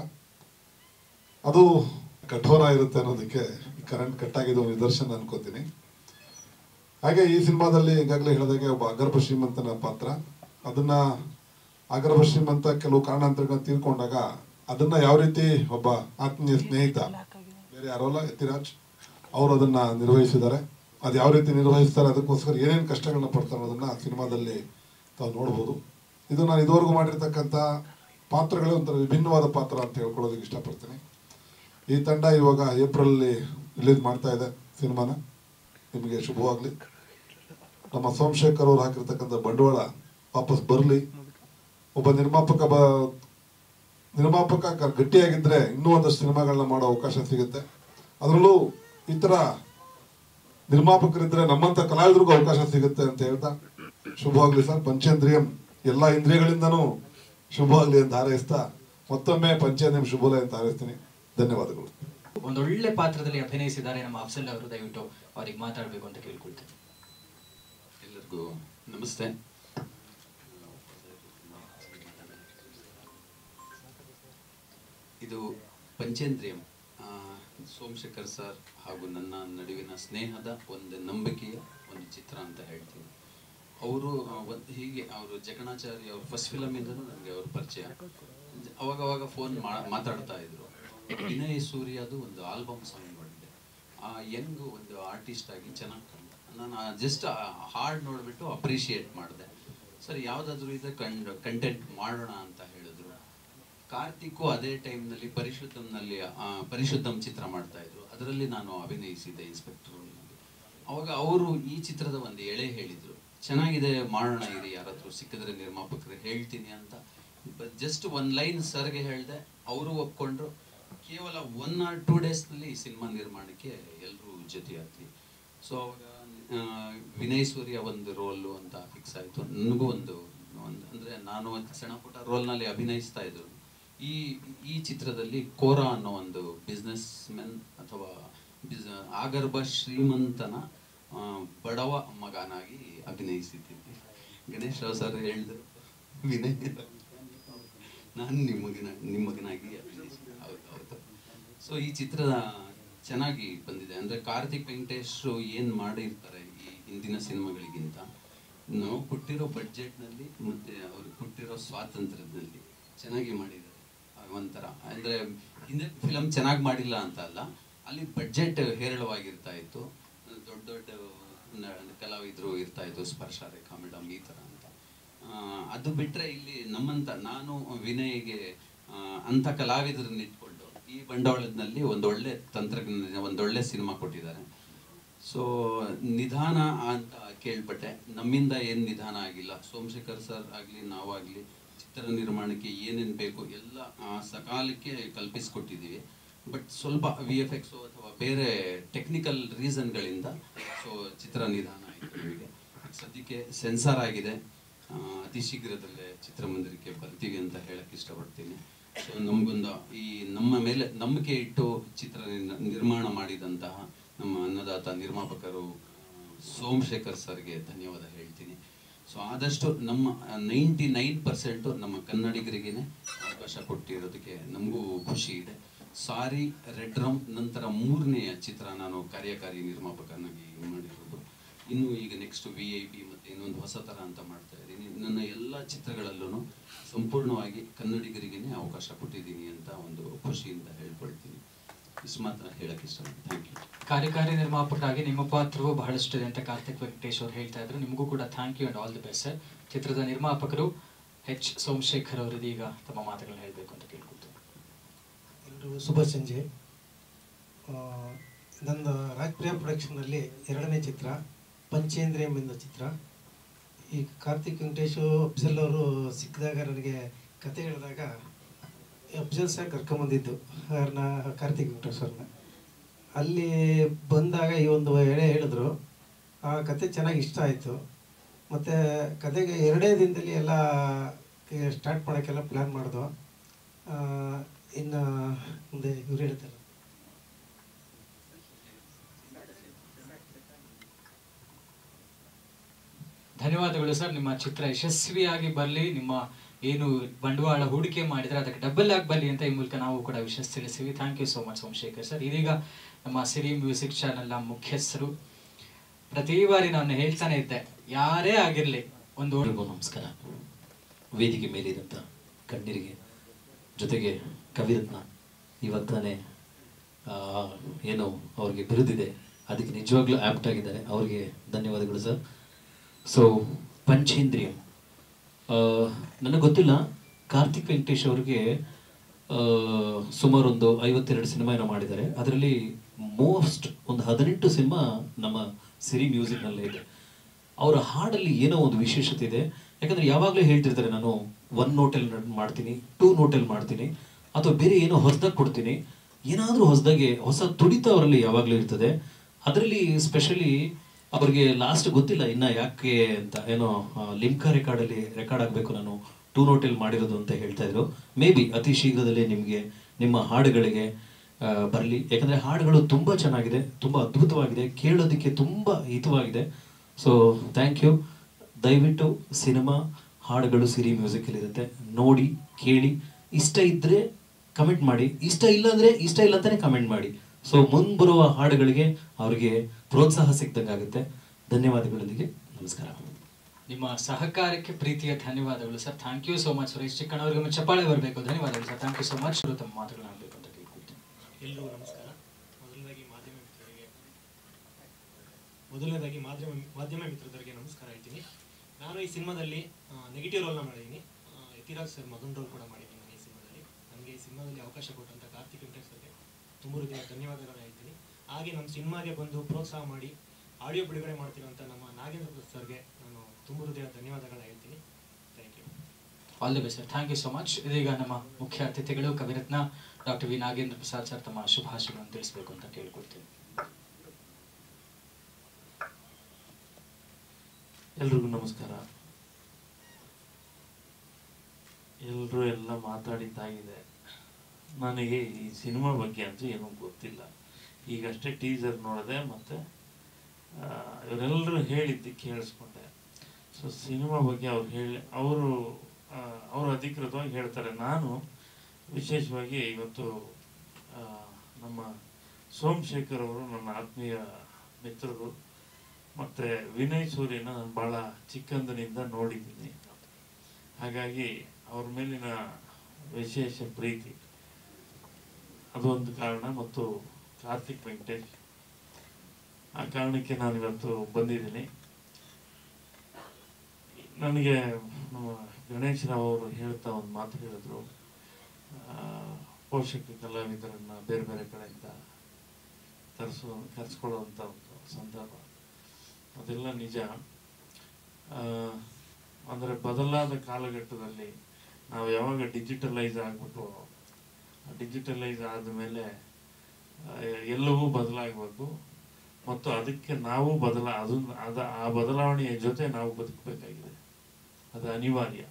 ಅದು ಕಠೋರ ಇರುತ್ತೆ ಅನ್ನೋದಕ್ಕೆ ಕರೆಂಟ್ ಕಟ್ ಆಗಿದ್ದು ಒಂದು ನಿದರ್ಶನ ಅನ್ಕೋತೀನಿ ಹಾಗೆ ಈ ಸಿನಿಮಾದಲ್ಲಿ ಈಗಾಗಲೇ ಹೇಳಿದಾಗೆ ಒಬ್ಬ ಅಗರ್ಭ ಶ್ರೀಮಂತನ ಪಾತ್ರ ಅದನ್ನ ಅಗರ್ಭ ಶ್ರೀಮಂತ ಕೆಲವು ಕಾರಣಾಂತರಗಳನ್ನ ತೀರ್ಕೊಂಡಾಗ ಅದನ್ನ ಯಾವ ರೀತಿ ಒಬ್ಬ ಆತ್ಮೀಯ ಸ್ನೇಹಿತ ಬೇರೆ ಯಾರೋಲ್ಲ ಯತಿರಾಜ್ ಅವರು ಅದನ್ನ ನಿರ್ವಹಿಸಿದ್ದಾರೆ ಅದು ಯಾವ ರೀತಿ ನಿರ್ವಹಿಸ್ತಾರೆ ಅದಕ್ಕೋಸ್ಕರ ಏನೇನು ಕಷ್ಟಗಳನ್ನ ಪಡ್ತಾರೆ ಅನ್ನೋದನ್ನ ಸಿನಿಮಾದಲ್ಲಿ ತಾವು ನೋಡ್ಬೋದು ಇದು ನಾನು ಇದುವರೆಗೂ ಮಾಡಿರ್ತಕ್ಕಂಥ ಪಾತ್ರಗಳೇ ಒಂಥರ ವಿಭಿನ್ನವಾದ ಪಾತ್ರ ಅಂತ ಹೇಳ್ಕೊಳ್ಳೋದಕ್ಕೆ ಇಷ್ಟಪಡ್ತೀನಿ ಈ ತಂಡ ಇವಾಗ ಏಪ್ರಿಲಲ್ಲಿ ರಿಲೀಸ್ ಮಾಡ್ತಾ ಇದೆ ಸಿನಿಮಾನ ನಿಮಗೆ ಶುಭವಾಗಲಿ ನಮ್ಮ ಸೋಮಶೇಖರ್ ಅವರು ಹಾಕಿರ್ತಕ್ಕಂಥ ಬಂಡವಾಳ ವಾಪಸ್ ಬರಲಿ ಒಬ್ಬ ನಿರ್ಮಾಪಕ ಬ ನಿರ್ಮಾಪಕ ಗ- ಗಟ್ಟಿಯಾಗಿದ್ರೆ ಇನ್ನೂ ಒಂದಷ್ಟು ಸಿನಿಮಾಗಳನ್ನ ಮಾಡೋ ಅವಕಾಶ ಸಿಗುತ್ತೆ ಅದರಲ್ಲೂ ಈ ಥರ ನಿರ್ಮಾಪಕರಿದ್ರೆ ನಮ್ಮಂತ ಕಲಾವಿದರಿಗೂ ಅವಕಾಶ ಸಿಗುತ್ತೆ ಅಂತ ಹೇಳ್ತಾ ಶುಭವಾಗ್ಲಿ ಸರ್ ಪಂಚೇಂದ್ರಿಯಂ ಎಲ್ಲ ಇಂದ್ರಿಯಗಳಿಂದನೂ ಶುಭವಾಗ್ಲಿ ಅಂತ ಹಾರೈಸ್ತಾ ಮತ್ತೊಮ್ಮೆ ಪಂಚೇಂದ್ರಿಯಂ ಶುಭೋಲಯ ಅಂತ ಹಾರೈಸ್ತೀನಿ ಧನ್ಯವಾದಗಳು ಒಂದೊಳ್ಳೆ ಪಾತ್ರದಲ್ಲಿ ಅಭಿನಯಿಸಿದ್ದಾರೆ ನಮ್ಮ ಅಫ್ಸಲ್ ಅವರು ದಯವಿಟ್ಟು ಅವ್ರಿಗೆ ಮಾತಾಡಬೇಕು ಅಂತ ಕೇಳ್ಕೊಳ್ತೇನೆ ಎಲ್ಲರಿಗೂ ನಮಸ್ತೆ ಇದು ಪಂಚೇಂದ್ರಿಯಂ ಆ, ಸೋಮಶೇಖರ್ ಸರ್ ಹಾಗೂ ನನ್ನ ನಡುವಿನ ಸ್ನೇಹದ ಒಂದು ನಂಬಿಕೆಯ ಒಂದು ಚಿತ್ರ ಅಂತ ಹೇಳ್ತೀನಿ ಅವರು ಒಂದು ಹೀಗೆ ಅವರು ಜಗಣಾಚಾರಿ ಅವ್ರ ಫಸ್ಟ್ ಫಿಲಮಿಂದನೂ ನನಗೆ ಅವ್ರ ಪರಿಚಯ ಅವಾಗ ಅವಾಗ ಫೋನ್ ಮಾತಾಡ್ತಾ ಇದ್ರು ವಿನಯ್ ಸೂರ್ಯದು ಒಂದು ಆಲ್ಬಮ್ ಸಾಂಗ್ ಮಾಡಿದ್ದೆ ಆ ಯಂಗ್ ಒಂದು ಆರ್ಟಿಸ್ಟ್ ಆಗಿ ಚೆನ್ನಾಗಿ ಕಂಡ ನಾನು ಜಸ್ಟ್ ಹಾಡ್ ನೋಡ್ಬಿಟ್ಟು ಅಪ್ರಿಷಿಯೇಟ್ ಮಾಡಿದೆ ಸರ್ ಯಾವುದಾದ್ರೂ ಇದೆ ಕಂಡ್ ಕಂಟೆಂಟ್ ಮಾಡೋಣ ಅಂತ ಹೇಳಿದ್ರು ಕಾರ್ತಿಕ್ಕು ಅದೇ ಟೈಮ್ನಲ್ಲಿ ಪರಿಶುದ್ಧಂನಲ್ಲಿ ಆ, ಪರಿಶುದ್ಧಂ ಚಿತ್ರ ಮಾಡ್ತಾ ಇದ್ರು ಅದರಲ್ಲಿ ನಾನು ಅಭಿನಯಿಸಿದ್ದೆ ಇನ್ಸ್ಪೆಕ್ಟರ್ ಅವಾಗ ಅವರು ಈ ಚಿತ್ರದ ಒಂದು ಎಳೆ ಹೇಳಿದ್ರು ಚೆನ್ನಾಗಿದೆ ಮಾಡೋಣ ಇರಿ ಯಾರಾದ್ರೂ ಸಿಕ್ಕಿದ್ರೆ ನಿರ್ಮಾಪಕರು ಹೇಳ್ತೀನಿ ಅಂತ ಜಸ್ಟ್ ಒಂದ್ ಲೈನ್ ಸರ್ಗೆ ಹೇಳಿದೆ ಅವರು ಒಪ್ಕೊಂಡ್ರು ಕೇವಲ ಒನ್ ಆರ್ ಟೂ ಡೇಸ್ನಲ್ಲಿ ಈ ಸಿನಿಮಾ ನಿರ್ಮಾಣಕ್ಕೆ ಎಲ್ಲರೂ ಜೊತೆ ಆಗ್ತೀವಿ ಸೊ ಅವಾಗ ಆ, ವಿನಯ್ ಸೂರ್ಯ ಒಂದು ರೋಲು ಅಂತ ಫಿಕ್ಸ್ ಆಯಿತು ನನಗೂ ಒಂದು ಒಂದು ಅಂದರೆ ನಾನು ಒಂದು ಸಣ್ಣ ಪುಟ್ಟ ರೋಲ್ನಲ್ಲಿ ಅಭಿನಯಿಸ್ತಾ ಇದ್ರು ಈ ಈ ಚಿತ್ರದಲ್ಲಿ ಕೋರಾ ಅನ್ನೋ ಒಂದು ಬಿಸ್ನೆಸ್ ಮೆನ್ ಅಥವಾ ಬಿಸ್ ಆಗರ್ಭ ಶ್ರೀಮಂತನ ಆ, ಬಡವ ಮಗನಾಗಿ ಅಭಿನಯಿಸಿದ್ದೀನಿ ಗಣೇಶ್ ರಾವ್ ಸರ್ ಹೇಳಿದ್ರು ವಿನಯ್ ನಾನು ನಿಮ್ಮ ಮಗನ ನಿಮ್ಮ ಮಗನಾಗಿ ಅಭಿನಯಿಸಿದ್ದೆ ಹೌದು ಹೌದು ಸೊ ಈ ಚಿತ್ರ ಚೆನ್ನಾಗಿ ಬಂದಿದೆ ಅಂದ್ರೆ ಕಾರ್ತಿಕ್ ವೆಂಕಟೇಶ್ ಏನ್ ಮಾಡಿರ್ತಾರೆ ಈ ಹಿಂದಿನ ಸಿನಿಮಾಗಳಿಗಿಂತ ನಾವು ಕೊಟ್ಟಿರೋ ಬಡ್ಜೆಟ್ನಲ್ಲಿ ಮತ್ತೆ ಅವ್ರು ಕೊಟ್ಟಿರೋ ಸ್ವಾತಂತ್ರ್ಯದಲ್ಲಿ ಚೆನ್ನಾಗಿ ಮಾಡಿದ್ದಾರೆ ಆ ಒಂಥರ ಅಂದ್ರೆ ಹಿಂದೆ ಫಿಲಮ್ ಚೆನ್ನಾಗಿ ಮಾಡಿಲ್ಲ ಅಂತ ಅಲ್ಲ ಅಲ್ಲಿ ಬಡ್ಜೆಟ್ ಹೇರಳವಾಗಿರ್ತಾ ಇತ್ತು ದೊಡ್ಡ ದೊಡ್ಡ ನ- ಕಲಾವಿದರು ಇರ್ತಾ ಇತ್ತು ಸ್ಪರ್ಶ ರೇಖಾ ಮೇಡಮ್ ಈ ತರ ಅಂತ ಆ, ಅದು ಬಿಟ್ರೆ ಇಲ್ಲಿ ನಮ್ಮಂತ ನಾನು ವಿನಯ್ಗೆ ಆ, ಅಂತ ಕಲಾವಿದರನ್ನ ಇಟ್ಕೊಂಡು ಈ ಬಂಡವಾಳದಲ್ಲಿ ಒಂದೊಳ್ಳೆ ತಂತ್ರಜ್ಞಾನ ಒಂದೊಳ್ಳೆ ಸಿನಿಮಾ ಕೊಟ್ಟಿದ್ದಾರೆ ಸೊ ನಿಧಾನ ಅಂತ ಕೇಳ್ಪಟ್ಟೆ ನಮ್ಮಿಂದ ಏನು ನಿಧಾನ ಆಗಿಲ್ಲ ಸೋಮಶೇಖರ್ ಸರ್ ಆಗಲಿ ನಾವಾಗಲಿ ಚಿತ್ರ ನಿರ್ಮಾಣಕ್ಕೆ ಏನೇನು ಬೇಕು ಎಲ್ಲ ಆ, ಸಕಾಲಕ್ಕೆ ಕಲ್ಪಿಸ್ಕೊಟ್ಟಿದ್ದೀವಿ ಬಟ್ ಸ್ವಲ್ಪ ವಿ ಎಫ್ ಎಕ್ಸು ಅಥವಾ ಬೇರೆ ಟೆಕ್ನಿಕಲ್ ರೀಸನ್ಗಳಿಂದ ಸೊ ಚಿತ್ರ ನಿಧಾನ ಆಯಿತು ನಮಗೆ ಸದ್ಯಕ್ಕೆ ಸೆನ್ಸಾರ್ ಆಗಿದೆ ಆ, ಅತಿ ಶೀಘ್ರದಲ್ಲೇ ಚಿತ್ರಮಂದಿರಕ್ಕೆ ಬರ್ತೀವಿ ಅಂತ ಹೇಳಕ್ ಇಷ್ಟಪಡ್ತೀನಿ ಸೊ ನಮಗೊಂದು ಈ ನಮ್ಮ ಮೇಲೆ ನಂಬಿಕೆ ಇಟ್ಟು ಚಿತ್ರ ನಿರ್- ನಿರ್ಮಾಣ ಮಾಡಿದಂತಹ ನಮ್ಮ ಅನ್ನದಾತ ನಿರ್ಮಾಪಕರು ಆ, ಸೋಮಶೇಖರ್ ಸರ್ಗೆ ಧನ್ಯವಾದ ಹೇಳ್ತೀನಿ ಸೊ ಆದಷ್ಟು ನಮ್ಮ ನೈಂಟಿ ನೈನ್ ಪರ್ಸೆಂಟು ನಮ್ಮ ಕನ್ನಡಿಗರಿಗೇನೆ ಅವಕಾಶ ಕೊಟ್ಟಿರೋದಕ್ಕೆ ನಮಗೂ ಖುಷಿ ಇದೆ ಸಾರಿ ರೆಡ್ ರಮ್ ನಂತರ ಮೂರನೆಯ ಚಿತ್ರ ನಾನು ಕಾರ್ಯಕಾರಿ ನಿರ್ಮಾಪಕನಾಗಿ ಮಾಡಿರೋದು ಇನ್ನು ಈಗ ನೆಕ್ಸ್ಟ್ ವಿ ಐ ಪಿ ಮತ್ತು ಇನ್ನೊಂದು ಹೊಸ ಥರ ಅಂತ ಮಾಡ್ತಾ ಇದ್ದೀನಿ ನನ್ನ ಎಲ್ಲ ಚಿತ್ರಗಳಲ್ಲೂ ಸಂಪೂರ್ಣವಾಗಿ ಕನ್ನಡಿಗರಿಗೇ ಅವಕಾಶ ಕೊಟ್ಟಿದ್ದೀನಿ ಅಂತ ಒಂದು ಖುಷಿಯಿಂದ ಹೇಳ್ಕೊಳ್ತೀನಿ ಇಷ್ಟು ಮಾತ್ರ ಹೇಳಕ್ಕೆ ಇಷ್ಟ ಥ್ಯಾಂಕ್ ಯು ಕಾರ್ಯಕಾರಿ ನಿರ್ಮಾಪಕರಾಗಿ ನಿಮ್ಮ ಪಾತ್ರವು ಬಹಳಷ್ಟಿದೆ ಅಂತ ಕಾರ್ತಿಕ್ ವೆಂಕಟೇಶ್ ಅವರು ಹೇಳ್ತಾ ಇದ್ರು ನಿಮಗೂ ಕೂಡ thank you and all the best sir ಚಿತ್ರದ ನಿರ್ಮಾಪಕರು ಎಚ್ ಸೋಮಶೇಖರ್ ಅವರು ಇದೀಗ ತಮ್ಮ ಮಾತುಗಳನ್ನ ಹೇಳಬೇಕು ಅಂತ ಕೇಳ್ಕೊಳ್ತೀನಿ ಎಲ್ರಿಗೂ ಶುಭ ಸಂಜೆ ಆ, ನನ್ನ ರಾಜ್ಪ್ರಿಯ ಪ್ರೊಡಕ್ಷನ್ನಲ್ಲಿ ಎರಡನೇ ಚಿತ್ರ ಪಂಚೇಂದ್ರಿಯಂ ಎಂದ ಚಿತ್ರ ಈ ಕಾರ್ತಿಕ್ ವೆಂಕಟೇಶು ಅಫ್ಜಲ್ ಅವರು ಸಿಕ್ಕಿದಾಗ ನನಗೆ ಕತೆ ಹೇಳಿದಾಗ ಅಫ್ಜಲ್ ಸರ್ ಕರ್ಕೊಂಬಂದಿದ್ದು ಅವ್ರನ್ನ ಕಾರ್ತಿಕ್ ವೆಂಕಟೇಶ್ ಅವ್ರನ್ನ ಅಲ್ಲಿ ಬಂದಾಗ ಈ ಒಂದು ಎಳೆ ಹೇಳಿದ್ರು ಆ ಕತೆ ಚೆನ್ನಾಗಿ ಇಷ್ಟ ಆಯಿತು ಮತ್ತು ಕತೆಗೆ ಎರಡೇ ದಿನದಲ್ಲಿ ಎಲ್ಲ ಸ್ಟಾರ್ಟ್ ಮಾಡೋಕ್ಕೆಲ್ಲ ಪ್ಲ್ಯಾನ್ ಮಾಡಿದ್ವು ಆ, ಇನ್ನು ಮುಂದೆ ಇವ್ರು ಹೇಳ್ತಾರೆ ಧನ್ಯವಾದಗಳು ಸರ್ ನಿಮ್ಮ ಚಿತ್ರ ಯಶಸ್ವಿಯಾಗಿ ಬರಲಿ ನಿಮ್ಮ ಏನು ಬಂಡವಾಳ ಹೂಡಿಕೆ ಮಾಡಿದ್ರೆ ಅದಕ್ಕೆ ಡಬಲ್ ಆಗಿ ಬರಲಿ ಅಂತ ಈ ಮೂಲಕ ನಾವು ಕೂಡ ವಿಶಸ್ ತಿಳಿಸ್ತೀವಿ thank you so much Somashekar sir ಇದೀಗ ನಮ್ಮ ಸಿರಿ ಮ್ಯೂಸಿಕ್ ಚಾನೆಲ್ನ ಮುಖ್ಯಸ್ಥರು ಪ್ರತಿ ಬಾರಿ ನಾನು ಹೇಳ್ತಾನೆ ಇದ್ದೆ ಯಾರೇ ಆಗಿರಲಿ ಒಂದು ಎಲ್ರಿಗೂ ನಮಸ್ಕಾರ ವೇದಿಕೆ ಮೇಲಿದಂಥ ಗಣ್ಯರಿಗೆ ಜೊತೆಗೆ ಕವಿರತ್ನ ಇವಾಗ ತಾನೇ ಆ, ಏನು ಅವ್ರಿಗೆ ಬಿರುದಿದೆ ಅದಕ್ಕೆ ನಿಜವಾಗ್ಲೂ ಆ್ಯಪ್ಟ್ ಆಗಿದ್ದಾರೆ ಅವ್ರಿಗೆ ಧನ್ಯವಾದಗಳು ಸರ್ ಸೊ ಪಂಚೇಂದ್ರಿಯ ಆ, ನನಗೆ ಗೊತ್ತಿಲ್ಲ ಕಾರ್ತಿಕ್ ವೆಂಕಟೇಶ್ ಅವ್ರಿಗೆ ಆ, ಸುಮಾರು ಒಂದು ಐವತ್ತೆರಡು ಸಿನಿಮಾ ಏನೋ ಮಾಡಿದ್ದಾರೆ ಅದರಲ್ಲಿ ಮೋಸ್ಟ್ ಒಂದು ಹದಿನೆಂಟು ಸಿನಿಮಾ ನಮ್ಮ ಸಿರಿ ಮ್ಯೂಸಿಕ್ನಲ್ಲೇ ಇದೆ ಅವರ ಹಾಡಲ್ಲಿ ಏನೋ ಒಂದು ವಿಶೇಷತೆ ಇದೆ ಯಾಕಂದ್ರೆ ಯಾವಾಗಲೂ ಹೇಳ್ತಿರ್ತಾರೆ ನಾನು ಒನ್ ನೋಟಲ್ಲಿ ಮಾಡ್ತೀನಿ ಟೂ ನೋಟಲ್ಲಿ ಮಾಡ್ತೀನಿ ಅಥವಾ ಬೇರೆ ಏನೋ ಹೊಸದಾಗಿ ಕೊಡ್ತೀನಿ ಏನಾದರೂ ಹೊಸದಾಗಿ ಹೊಸ ತುಡಿತ ಅವರಲ್ಲಿ ಯಾವಾಗಲೂ ಇರ್ತದೆ ಅದರಲ್ಲಿ ಸ್ಪೆಷಲಿ ಅವ್ರಿಗೆ ಲಾಸ್ಟ್ ಗೊತ್ತಿಲ್ಲ ಇನ್ನ ಯಾಕೆ ಅಂತ ಏನೋ ಆ, ಲಿಮ್ಕಾ ರೆಕಾರ್ಡಲ್ಲಿ ರೆಕಾರ್ಡ್ ಆಗಬೇಕು ನಾನು ಟೂ ನೋಟಲ್ಲಿ ಮಾಡಿರೋದು ಅಂತ ಹೇಳ್ತಾ ಇದ್ರು ಮೇ ಬಿ ಅತಿ ಶೀಘ್ರದಲ್ಲೇ ನಿಮಗೆ ನಿಮ್ಮ ಹಾಡುಗಳಿಗೆ ಬರಲಿ ಯಾಕಂದ್ರೆ ಹಾಡುಗಳು ತುಂಬ ಚೆನ್ನಾಗಿದೆ ತುಂಬ ಅದ್ಭುತವಾಗಿದೆ ಕೇಳೋದಕ್ಕೆ ತುಂಬ ಹಿತವಾಗಿದೆ ಸೊ ಥ್ಯಾಂಕ್ ಯು ದಯವಿಟ್ಟು ಸಿನಿಮಾ ಹಾಡುಗಳು ಸಿರಿ ಮ್ಯೂಸಿಕಲ್ಲಿ ಇರುತ್ತೆ ನೋಡಿ ಕೇಳಿ ಇಷ್ಟ ಇದ್ದರೆ ಕಮೆಂಟ್ ಮಾಡಿ ಇಷ್ಟ ಇಲ್ಲ ಅಂದರೆ ಇಷ್ಟ ಇಲ್ಲ ಅಂತಾನೆ ಕಮೆಂಟ್ ಮಾಡಿ ಸೊ ಮುಂಬರುವ ಹಾಡುಗಳಿಗೆ ಅವರಿಗೆ ಪ್ರೋತ್ಸಾಹ ಸಿಕ್ದಂಗಾಗುತ್ತೆ ಧನ್ಯವಾದಗಳೊಂದಿಗೆ ನಮಸ್ಕಾರ ನಿಮ್ಮ ಸಹಕಾರಕ್ಕೆ ಪ್ರೀತಿಯ ಧನ್ಯವಾದಗಳು sir thank you so much Suresh ಚಿಕ್ಕಣ್ಣವರಿಗೆ ಒಮ್ಮೆ ಚಪ್ಪಾಳೆ ಬರಬೇಕು ಧನ್ಯವಾದಗಳು sir thank you so much ತಮ್ಮ ಮಾತುಗಳನ್ನ ಆಗಬೇಕು ಅಂತ ಕೇಳ್ಕೊಳ್ತೀನಿ ಎಲ್ರಿಗೂ ನಮಸ್ಕಾರ ಮೊದಲನೇದಾಗಿ ಮಾಧ್ಯಮ ಮಿತ್ರರಿಗೆ ಮೊದಲನೇದಾಗಿ ಮಾಧ್ಯಮ ಮಾಧ್ಯಮ ಮಿತ್ರರಿಗೆ ನಮಸ್ಕಾರ ಹೇಳ್ತೀನಿ ನಾನು ಈ ಸಿನಿಮಾದಲ್ಲಿ ನೆಗೆಟಿವ್ ರೋಲ್ನ ಮಾಡಿದ್ದೀನಿ ಆ, ಯತಿರಾಜ್ ಸರ್ ಮಗನ್ ರೋಲ್ ಕೂಡ ಮಾಡಿದ್ದೀನಿ ನಾನು ಈ ಸಿನಿಮಾದಲ್ಲಿ ನನಗೆ ಈ ಸಿನಿಮಾದಲ್ಲಿ ಅವಕಾಶ ಕೊಟ್ಟಂಥ ಕಾರ್ತಿಕ್ ವೆಂಕಟೇಶ್ ಸರ್ಗೆ ತುಂಬ ಹೃದಯ ಧನ್ಯವಾದಗಳನ್ನ ಹೇಳ್ತೀನಿ ಹಾಗೆ ನಮ್ಮ ಸಿನಿಮಾಗೆ ಬಂದು ಪ್ರೋತ್ಸಾಹ ಮಾಡಿ ಆಡಿಯೋ ಬಿಡುಗಡೆ ಮಾಡ್ತಿರೋಂಥ ನಮ್ಮ ನಾಗೇಂದ್ರ ಪ್ರಸಾದ್ ಸರ್ಗೆ ನಾನು ತುಂಬ ಹೃದಯ ಧನ್ಯವಾದಗಳನ್ನ ಹೇಳ್ತೀನಿ thank you all the best sir thank you so much ಇದೀಗ ನಮ್ಮ ಮುಖ್ಯ ಅತಿಥಿಗಳು Kaviratna doctor V Nagendra Prasad sir ತಮ್ಮ ಶುಭಾಶಯಗಳನ್ನು ತಿಳಿಸಬೇಕು ಅಂತ ಕೇಳ್ಕೊಳ್ತೀನಿ ಎಲ್ರಿಗೂ ನಮಸ್ಕಾರ ಎಲ್ಲರೂ ಎಲ್ಲ ಮಾತಾಡಿದ್ದಾಗಿದೆ ನನಗೆ ಈ ಸಿನಿಮಾ ಬಗ್ಗೆ ಅಂತೂ ಏನೂ ಗೊತ್ತಿಲ್ಲ ಈಗಷ್ಟೇ ಟೀಸರ್ ನೋಡಿದೆ ಮತ್ತು ಇವರೆಲ್ಲರೂ ಹೇಳಿದ್ದು ಕೇಳಿಸ್ಕೊಂಡೆ ಸೊ ಸಿನಿಮಾ ಬಗ್ಗೆ ಅವ್ರು ಹೇಳಿ ಅವರು ಅವರು ಅಧಿಕೃತವಾಗಿ ಹೇಳ್ತಾರೆ ನಾನು ವಿಶೇಷವಾಗಿ ಇವತ್ತು ಆ, ನಮ್ಮ ಸೋಮಶೇಖರ್ ಅವರು ನನ್ನ ಆತ್ಮೀಯ ಮಿತ್ರರು ಮತ್ತು ವಿನಯ್ ಸೂರ್ಯನ ನಾನು ಭಾಳ ಚಿಕ್ಕಂದಿನಿಂದ ನೋಡಿದ್ದೀನಿ ಹಾಗಾಗಿ ಅವ್ರ ಮೇಲಿನ ವಿಶೇಷ ಪ್ರೀತಿ ಅದೊಂದು ಕಾರಣ ಮತ್ತು ಕಾರ್ತಿಕ್ ವೆಂಕಟೇಶ್ ಆ ಕಾರಣಕ್ಕೆ ನಾನು ಇವತ್ತು ಬಂದಿದ್ದೀನಿ ನನಗೆ ನಮ್ಮ ಗಣೇಶ್ ರಾವ್ ಅವರು ಹೇಳ್ತಾ ಒಂದು ಮಾತು ಹೇಳಿದ್ರು ಆ, ಪೋಷಕ ಕಲಾವಿದರನ್ನ ಬೇರೆ ಬೇರೆ ಕಡೆಯಿಂದ ತರಿಸೋ ಕರೆಸ್ಕೊಳ್ಳುವಂಥ ಒಂದು ಸಂದರ್ಭ ಅದೆಲ್ಲ ನಿಜ ಆ, ಅಂದರೆ ಬದಲಾದ ಕಾಲಘಟ್ಟದಲ್ಲಿ ನಾವು ಯಾವಾಗ ಡಿಜಿಟಲೈಸ್ ಆಗ್ಬಿಟ್ಟು ಡಿಜಿಟಲೈಸ್ ಆದಮೇಲೆ ಎಲ್ಲವೂ ಬದಲಾಗಬೇಕು ಮತ್ತು ಅದಕ್ಕೆ ನಾವು ಬದಲ ಅದು ಅದ ಆ ಬದಲಾವಣೆಯ ಜೊತೆ ನಾವು ಬದುಕಬೇಕಾಗಿದೆ ಅದು ಅನಿವಾರ್ಯ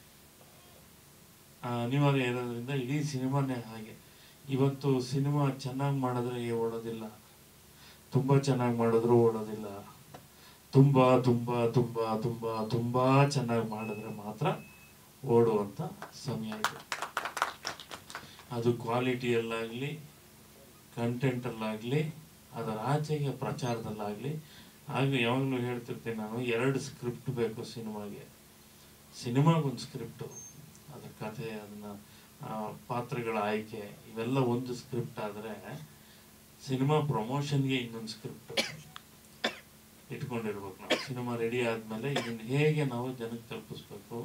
ಆ ಅನಿವಾರ್ಯ ಇರೋದ್ರಿಂದ ಇಡೀ ಸಿನಿಮಾನೇ ಹಾಗೆ ಇವತ್ತು ಸಿನಿಮಾ ಚೆನ್ನಾಗಿ ಮಾಡಿದ್ರೆ ಓಡೋದಿಲ್ಲ ತುಂಬ ಚೆನ್ನಾಗಿ ಮಾಡಿದ್ರು ಓಡೋದಿಲ್ಲ ತುಂಬ ತುಂಬ ತುಂಬ ತುಂಬ ತುಂಬ ಚೆನ್ನಾಗಿ ಮಾಡಿದ್ರೆ ಮಾತ್ರ ಓಡುವಂಥ ಸಮಯ ಇದೆ ಅದು ಕ್ವಾಲಿಟಿಯಲ್ಲಾಗಲಿ ಕಂಟೆಂಟಲ್ಲಾಗಲಿ ಅದರ ಆಚೆಗೆ ಪ್ರಚಾರದಲ್ಲಾಗಲಿ ಹಾಗೆ ಯಾವಾಗಲೂ ಹೇಳ್ತಿರ್ತೀನಿ ನಾನು ಎರಡು ಸ್ಕ್ರಿಪ್ಟ್ ಬೇಕು ಸಿನಿಮಾಗೆ ಸಿನಿಮಾಗೊಂದು ಸ್ಕ್ರಿಪ್ಟು ಅದ್ರ ಕಥೆ ಅದನ್ನ ಆ, ಪಾತ್ರಗಳ ಆಯ್ಕೆ ಇವೆಲ್ಲ ಒಂದು ಸ್ಕ್ರಿಪ್ಟ್ ಆದರೆ ಸಿನಿಮಾ ಪ್ರಮೋಷನ್ಗೆ ಇನ್ನೊಂದು ಸ್ಕ್ರಿಪ್ಟ್ ಇಟ್ಕೊಂಡಿರ್ಬೇಕು ನಾವು ಸಿನಿಮಾ ರೆಡಿ ಆದ್ಮೇಲೆ ಇದನ್ನ ಹೇಗೆ ನಾವು ಜನಕ್ಕೆ ತಲುಪಿಸ್ಬೇಕು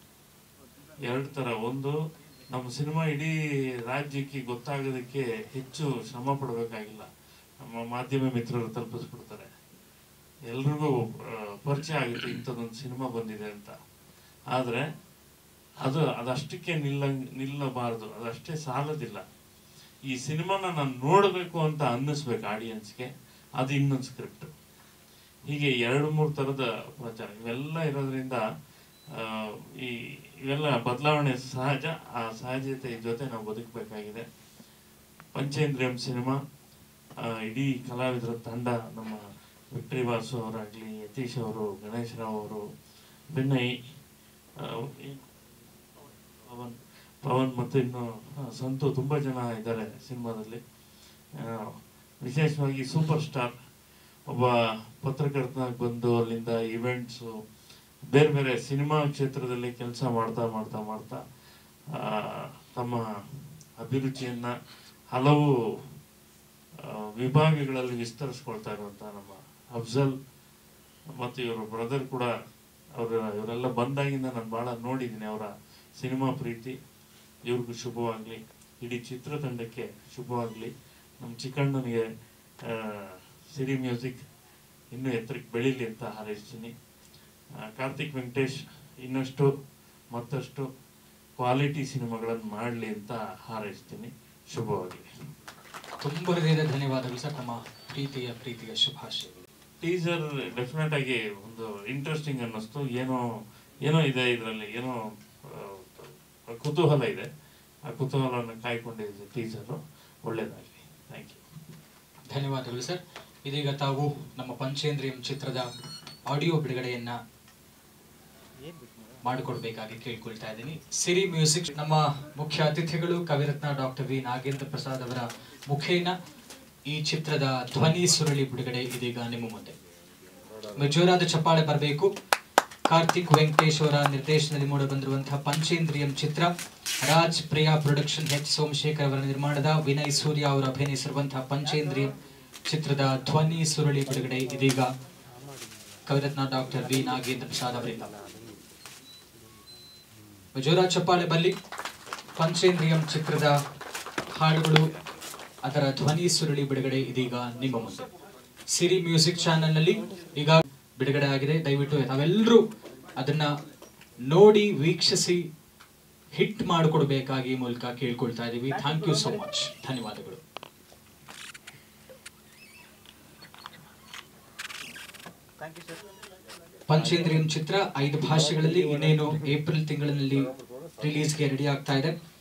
ಎರಡು ತರ ಒಂದು ನಮ್ಮ ಸಿನಿಮಾ ಇಡೀ ರಾಜ್ಯಕ್ಕೆ ಗೊತ್ತಾಗೋದಕ್ಕೆ ಹೆಚ್ಚು ಶ್ರಮ ಪಡಬೇಕಾಗಿಲ್ಲ ನಮ್ಮ ಮಾಧ್ಯಮ ಮಿತ್ರರು ತಲುಪಿಸ್ಬಿಡ್ತಾರೆ ಎಲ್ರಿಗೂ ಆ, ಪರಿಚಯ ಆಗುತ್ತೆ ಇಂಥದ್ದೊಂದು ಸಿನಿಮಾ ಬಂದಿದೆ ಅಂತ ಆದರೆ ಅದು ಅದಷ್ಟಕ್ಕೆ ನಿಲ್ಲ ನಿಲ್ಲಬಾರದು ಅದಷ್ಟೇ ಸಾಲದಿಲ್ಲ ಈ ಸಿನಿಮಾನ ನಾನು ನೋಡಬೇಕು ಅಂತ ಅನ್ನಿಸ್ಬೇಕು ಆಡಿಯನ್ಸ್ಗೆ ಅದು ಇನ್ನೊಂದು ಸ್ಕ್ರಿಪ್ಟ್ ಹೀಗೆ ಎರಡು ಮೂರು ಥರದ ಪ್ರಚಾರ ಇವೆಲ್ಲ ಇರೋದ್ರಿಂದ ಆ, ಈ ಇವೆಲ್ಲ ಬದಲಾವಣೆ ಸಹಜ ಆ ಸಹಜತೆ ಜೊತೆ ನಾವು ಬದುಕಬೇಕಾಗಿದೆ ಪಂಚೇಂದ್ರಿಯಂ ಸಿನಿಮಾ ಆ, ಇಡೀ ಕಲಾವಿದರ ತಂಡ ನಮ್ಮ ವಿಕ್ಟ್ರಿ ವಾಸು ಅವರಾಗಲಿ ಯತೀಶ್ ಅವರು ಗಣೇಶ್ ರಾವ್ ಅವರು ವಿನಯ್ ಆ, ಈ- ಪವನ್ ಪವನ್ ಮತ್ತು ಇನ್ನು ಆ, ಸಂತು ತುಂಬ ಜನ ಇದ್ದಾರೆ ಸಿನಿಮಾದಲ್ಲಿ ಆ, ವಿಶೇಷವಾಗಿ ಸೂಪರ್ ಸ್ಟಾರ್ ಒಬ್ಬ ಪತ್ರಕರ್ತನಾಗಿ ಬಂದು ಅಲ್ಲಿಂದ ಇವೆಂಟ್ಸು ಬೇರೆ ಬೇರೆ ಸಿನಿಮಾ ಕ್ಷೇತ್ರದಲ್ಲಿ ಕೆಲಸ ಮಾಡ್ತಾ ಮಾಡ್ತಾ ಮಾಡ್ತಾ ಆ, ತಮ್ಮ ಅಭಿರುಚಿಯನ್ನ ಹಲವು ಆ, ವಿಭಾಗಗಳಲ್ಲಿ ವಿಸ್ತರಿಸ್ಕೊಳ್ತಾ ಇರುವಂತ ನಮ್ಮ ಅಫ್ಜಲ್ ಮತ್ತು ಇವರು ಬ್ರದರ್ ಕೂಡ ಅವರ ಇವರೆಲ್ಲ ಬಂದಾಗಿಂದ ನಾನು ಬಹಳ ನೋಡಿದ್ದೀನಿ ಅವರ ಸಿನಿಮಾ ಪ್ರೀತಿ ಇವ್ರಿಗೂ ಶುಭವಾಗಲಿ ಇಡೀ ಚಿತ್ರತಂಡಕ್ಕೆ ಶುಭವಾಗಲಿ ನಮ್ಮ ಚಿಕ್ಕಣ್ಣನಿಗೆ ಆ, ಸಿರಿ ಮ್ಯೂಸಿಕ್ ಇನ್ನೂ ಎತ್ತರಕ್ಕೆ ಬೆಳೀಲಿ ಅಂತ ಹಾರೈಸ್ತೀನಿ ಆ, ಕಾರ್ತಿಕ್ ವೆಂಕಟೇಶ್ ಇನ್ನಷ್ಟು ಮತ್ತಷ್ಟು ಕ್ವಾಲಿಟಿ ಸಿನಿಮಾಗಳನ್ನು ಮಾಡಲಿ ಅಂತ ಹಾರೈಸ್ತೀನಿ ಶುಭವಾಗಲಿ ತುಂಬ ಹೃದಯದ ಧನ್ಯವಾದಗಳು ಸರ್ ನಮ್ಮ ಪ್ರೀತಿಯ ಪ್ರೀತಿಯ ಶುಭಾಶಯಗಳು ಟೀಸರ್ ಡೆಫಿನೆಟ್ ಆಗಿ ಒಂದು ಇಂಟ್ರೆಸ್ಟಿಂಗ್ ಅನ್ನಿಸ್ತು ಏನೋ ಏನೋ ಇದೆ ಇದರಲ್ಲಿ ಏನೋ ಆ, ಕುತೂಹಲ ಇದೆ ಆ ಕುತೂಹಲವನ್ನು ಕಾಯ್ಕೊಂಡಿದೆ ಟೀಸರು ಒಳ್ಳೇದಾಗಲಿ ಥ್ಯಾಂಕ್ ಯು ಧನ್ಯವಾದಗಳು ಸರ್ ಇದೀಗ ತಾವು ನಮ್ಮ ಪಂಚೇಂದ್ರಿಯಂ ಚಿತ್ರದ ಆಡಿಯೋ ಬಿಡುಗಡೆಯನ್ನ ಮಾಡಿಕೊಡ್ಬೇಕಾಗಿ ಕೇಳ್ಕೊಳ್ತಾ ಇದ್ದೀನಿ ಸಿರಿ ಮ್ಯೂಸಿಕ್ ನಮ್ಮ ಮುಖ್ಯ ಅತಿಥಿಗಳು ಕವಿರತ್ನ ಡಾಕ್ಟರ್ ವಿ ನಾಗೇಂದ್ರ ಪ್ರಸಾದ್ ಅವರ ಮುಖೇನ ಈ ಚಿತ್ರದ ಧ್ವನಿ ಸುರಳಿ ಬಿಡುಗಡೆ ಇದೀಗ ನಿಮ್ಮ ಮುಂದೆ ಜೋರಾದ ಚಪ್ಪಾಳೆ ಬರಬೇಕು ಕಾರ್ತಿಕ್ ವೆಂಕಟೇಶ್ ಅವರ ನಿರ್ದೇಶನದಲ್ಲಿ ಮೂಡಿ ಬಂದಿರುವಂತಹ ಪಂಚೇಂದ್ರಿಯಂ ಚಿತ್ರ ರಾಜ್ ಪ್ರಿಯಾ ಪ್ರೊಡಕ್ಷನ್ ಎಚ್ ಸೋಮಶೇಖರ್ ಅವರ ನಿರ್ಮಾಣದ ವಿನಯ್ ಸೂರ್ಯ ಅವರು ಅಭಿನಯಿಸಿರುವಂತಹ ಪಂಚೇಂದ್ರಿಯಂ ಚಿತ್ರದ ಧ್ವನಿ ಸುರಳಿ ಬಿಡುಗಡೆ ಇದೀಗ ಕವಿರತ್ನ ಡಾಕ್ಟರ್ ವಿ ನಾಗೇಂದ್ರ ಪ್ರಸಾದ್ ಅವರಿಂದ ಜೋರ ಚಪ್ಪಾಳೆ ಬಲ್ಲಿ ಪಂಚೇಂದ್ರಿಯಂ ಚಿತ್ರದ ಹಾಡುಗಳು ಅದರ ಧ್ವನಿ ಸುರುಳಿ ಬಿಡುಗಡೆ ಇದೀಗ ನಿಮ್ಮ ಮುಂದೆ ಸಿರಿ ಮ್ಯೂಸಿಕ್ ಚಾನೆಲ್ ನಲ್ಲಿ ಈಗ ಬಿಡುಗಡೆ ಆಗಿದೆ ದಯವಿಟ್ಟು ತಾವೆಲ್ಲರೂ ಅದನ್ನ ನೋಡಿ ವೀಕ್ಷಿಸಿ ಹಿಟ್ ಮಾಡಿಕೊಡ್ಬೇಕಾಗಿ ಈ ಮೂಲಕ ಕೇಳ್ಕೊಳ್ತಾ ಇದೀವಿ ಥ್ಯಾಂಕ್ ಯು ಸೋ ಮಚ್ ಧನ್ಯವಾದಗಳು ಪಂಚೇಂದ್ರಿಯಂ ಚಿತ್ರ ಐದು ಭಾಷೆಗಳಲ್ಲಿ ಇನ್ನೇನು ಏಪ್ರಿಲ್ ತಿಂಗಳಿನಲ್ಲಿ ರಿಲೀಸ್ಗೆ ರೆಡಿ ಆಗ್ತಾ ಇದೆ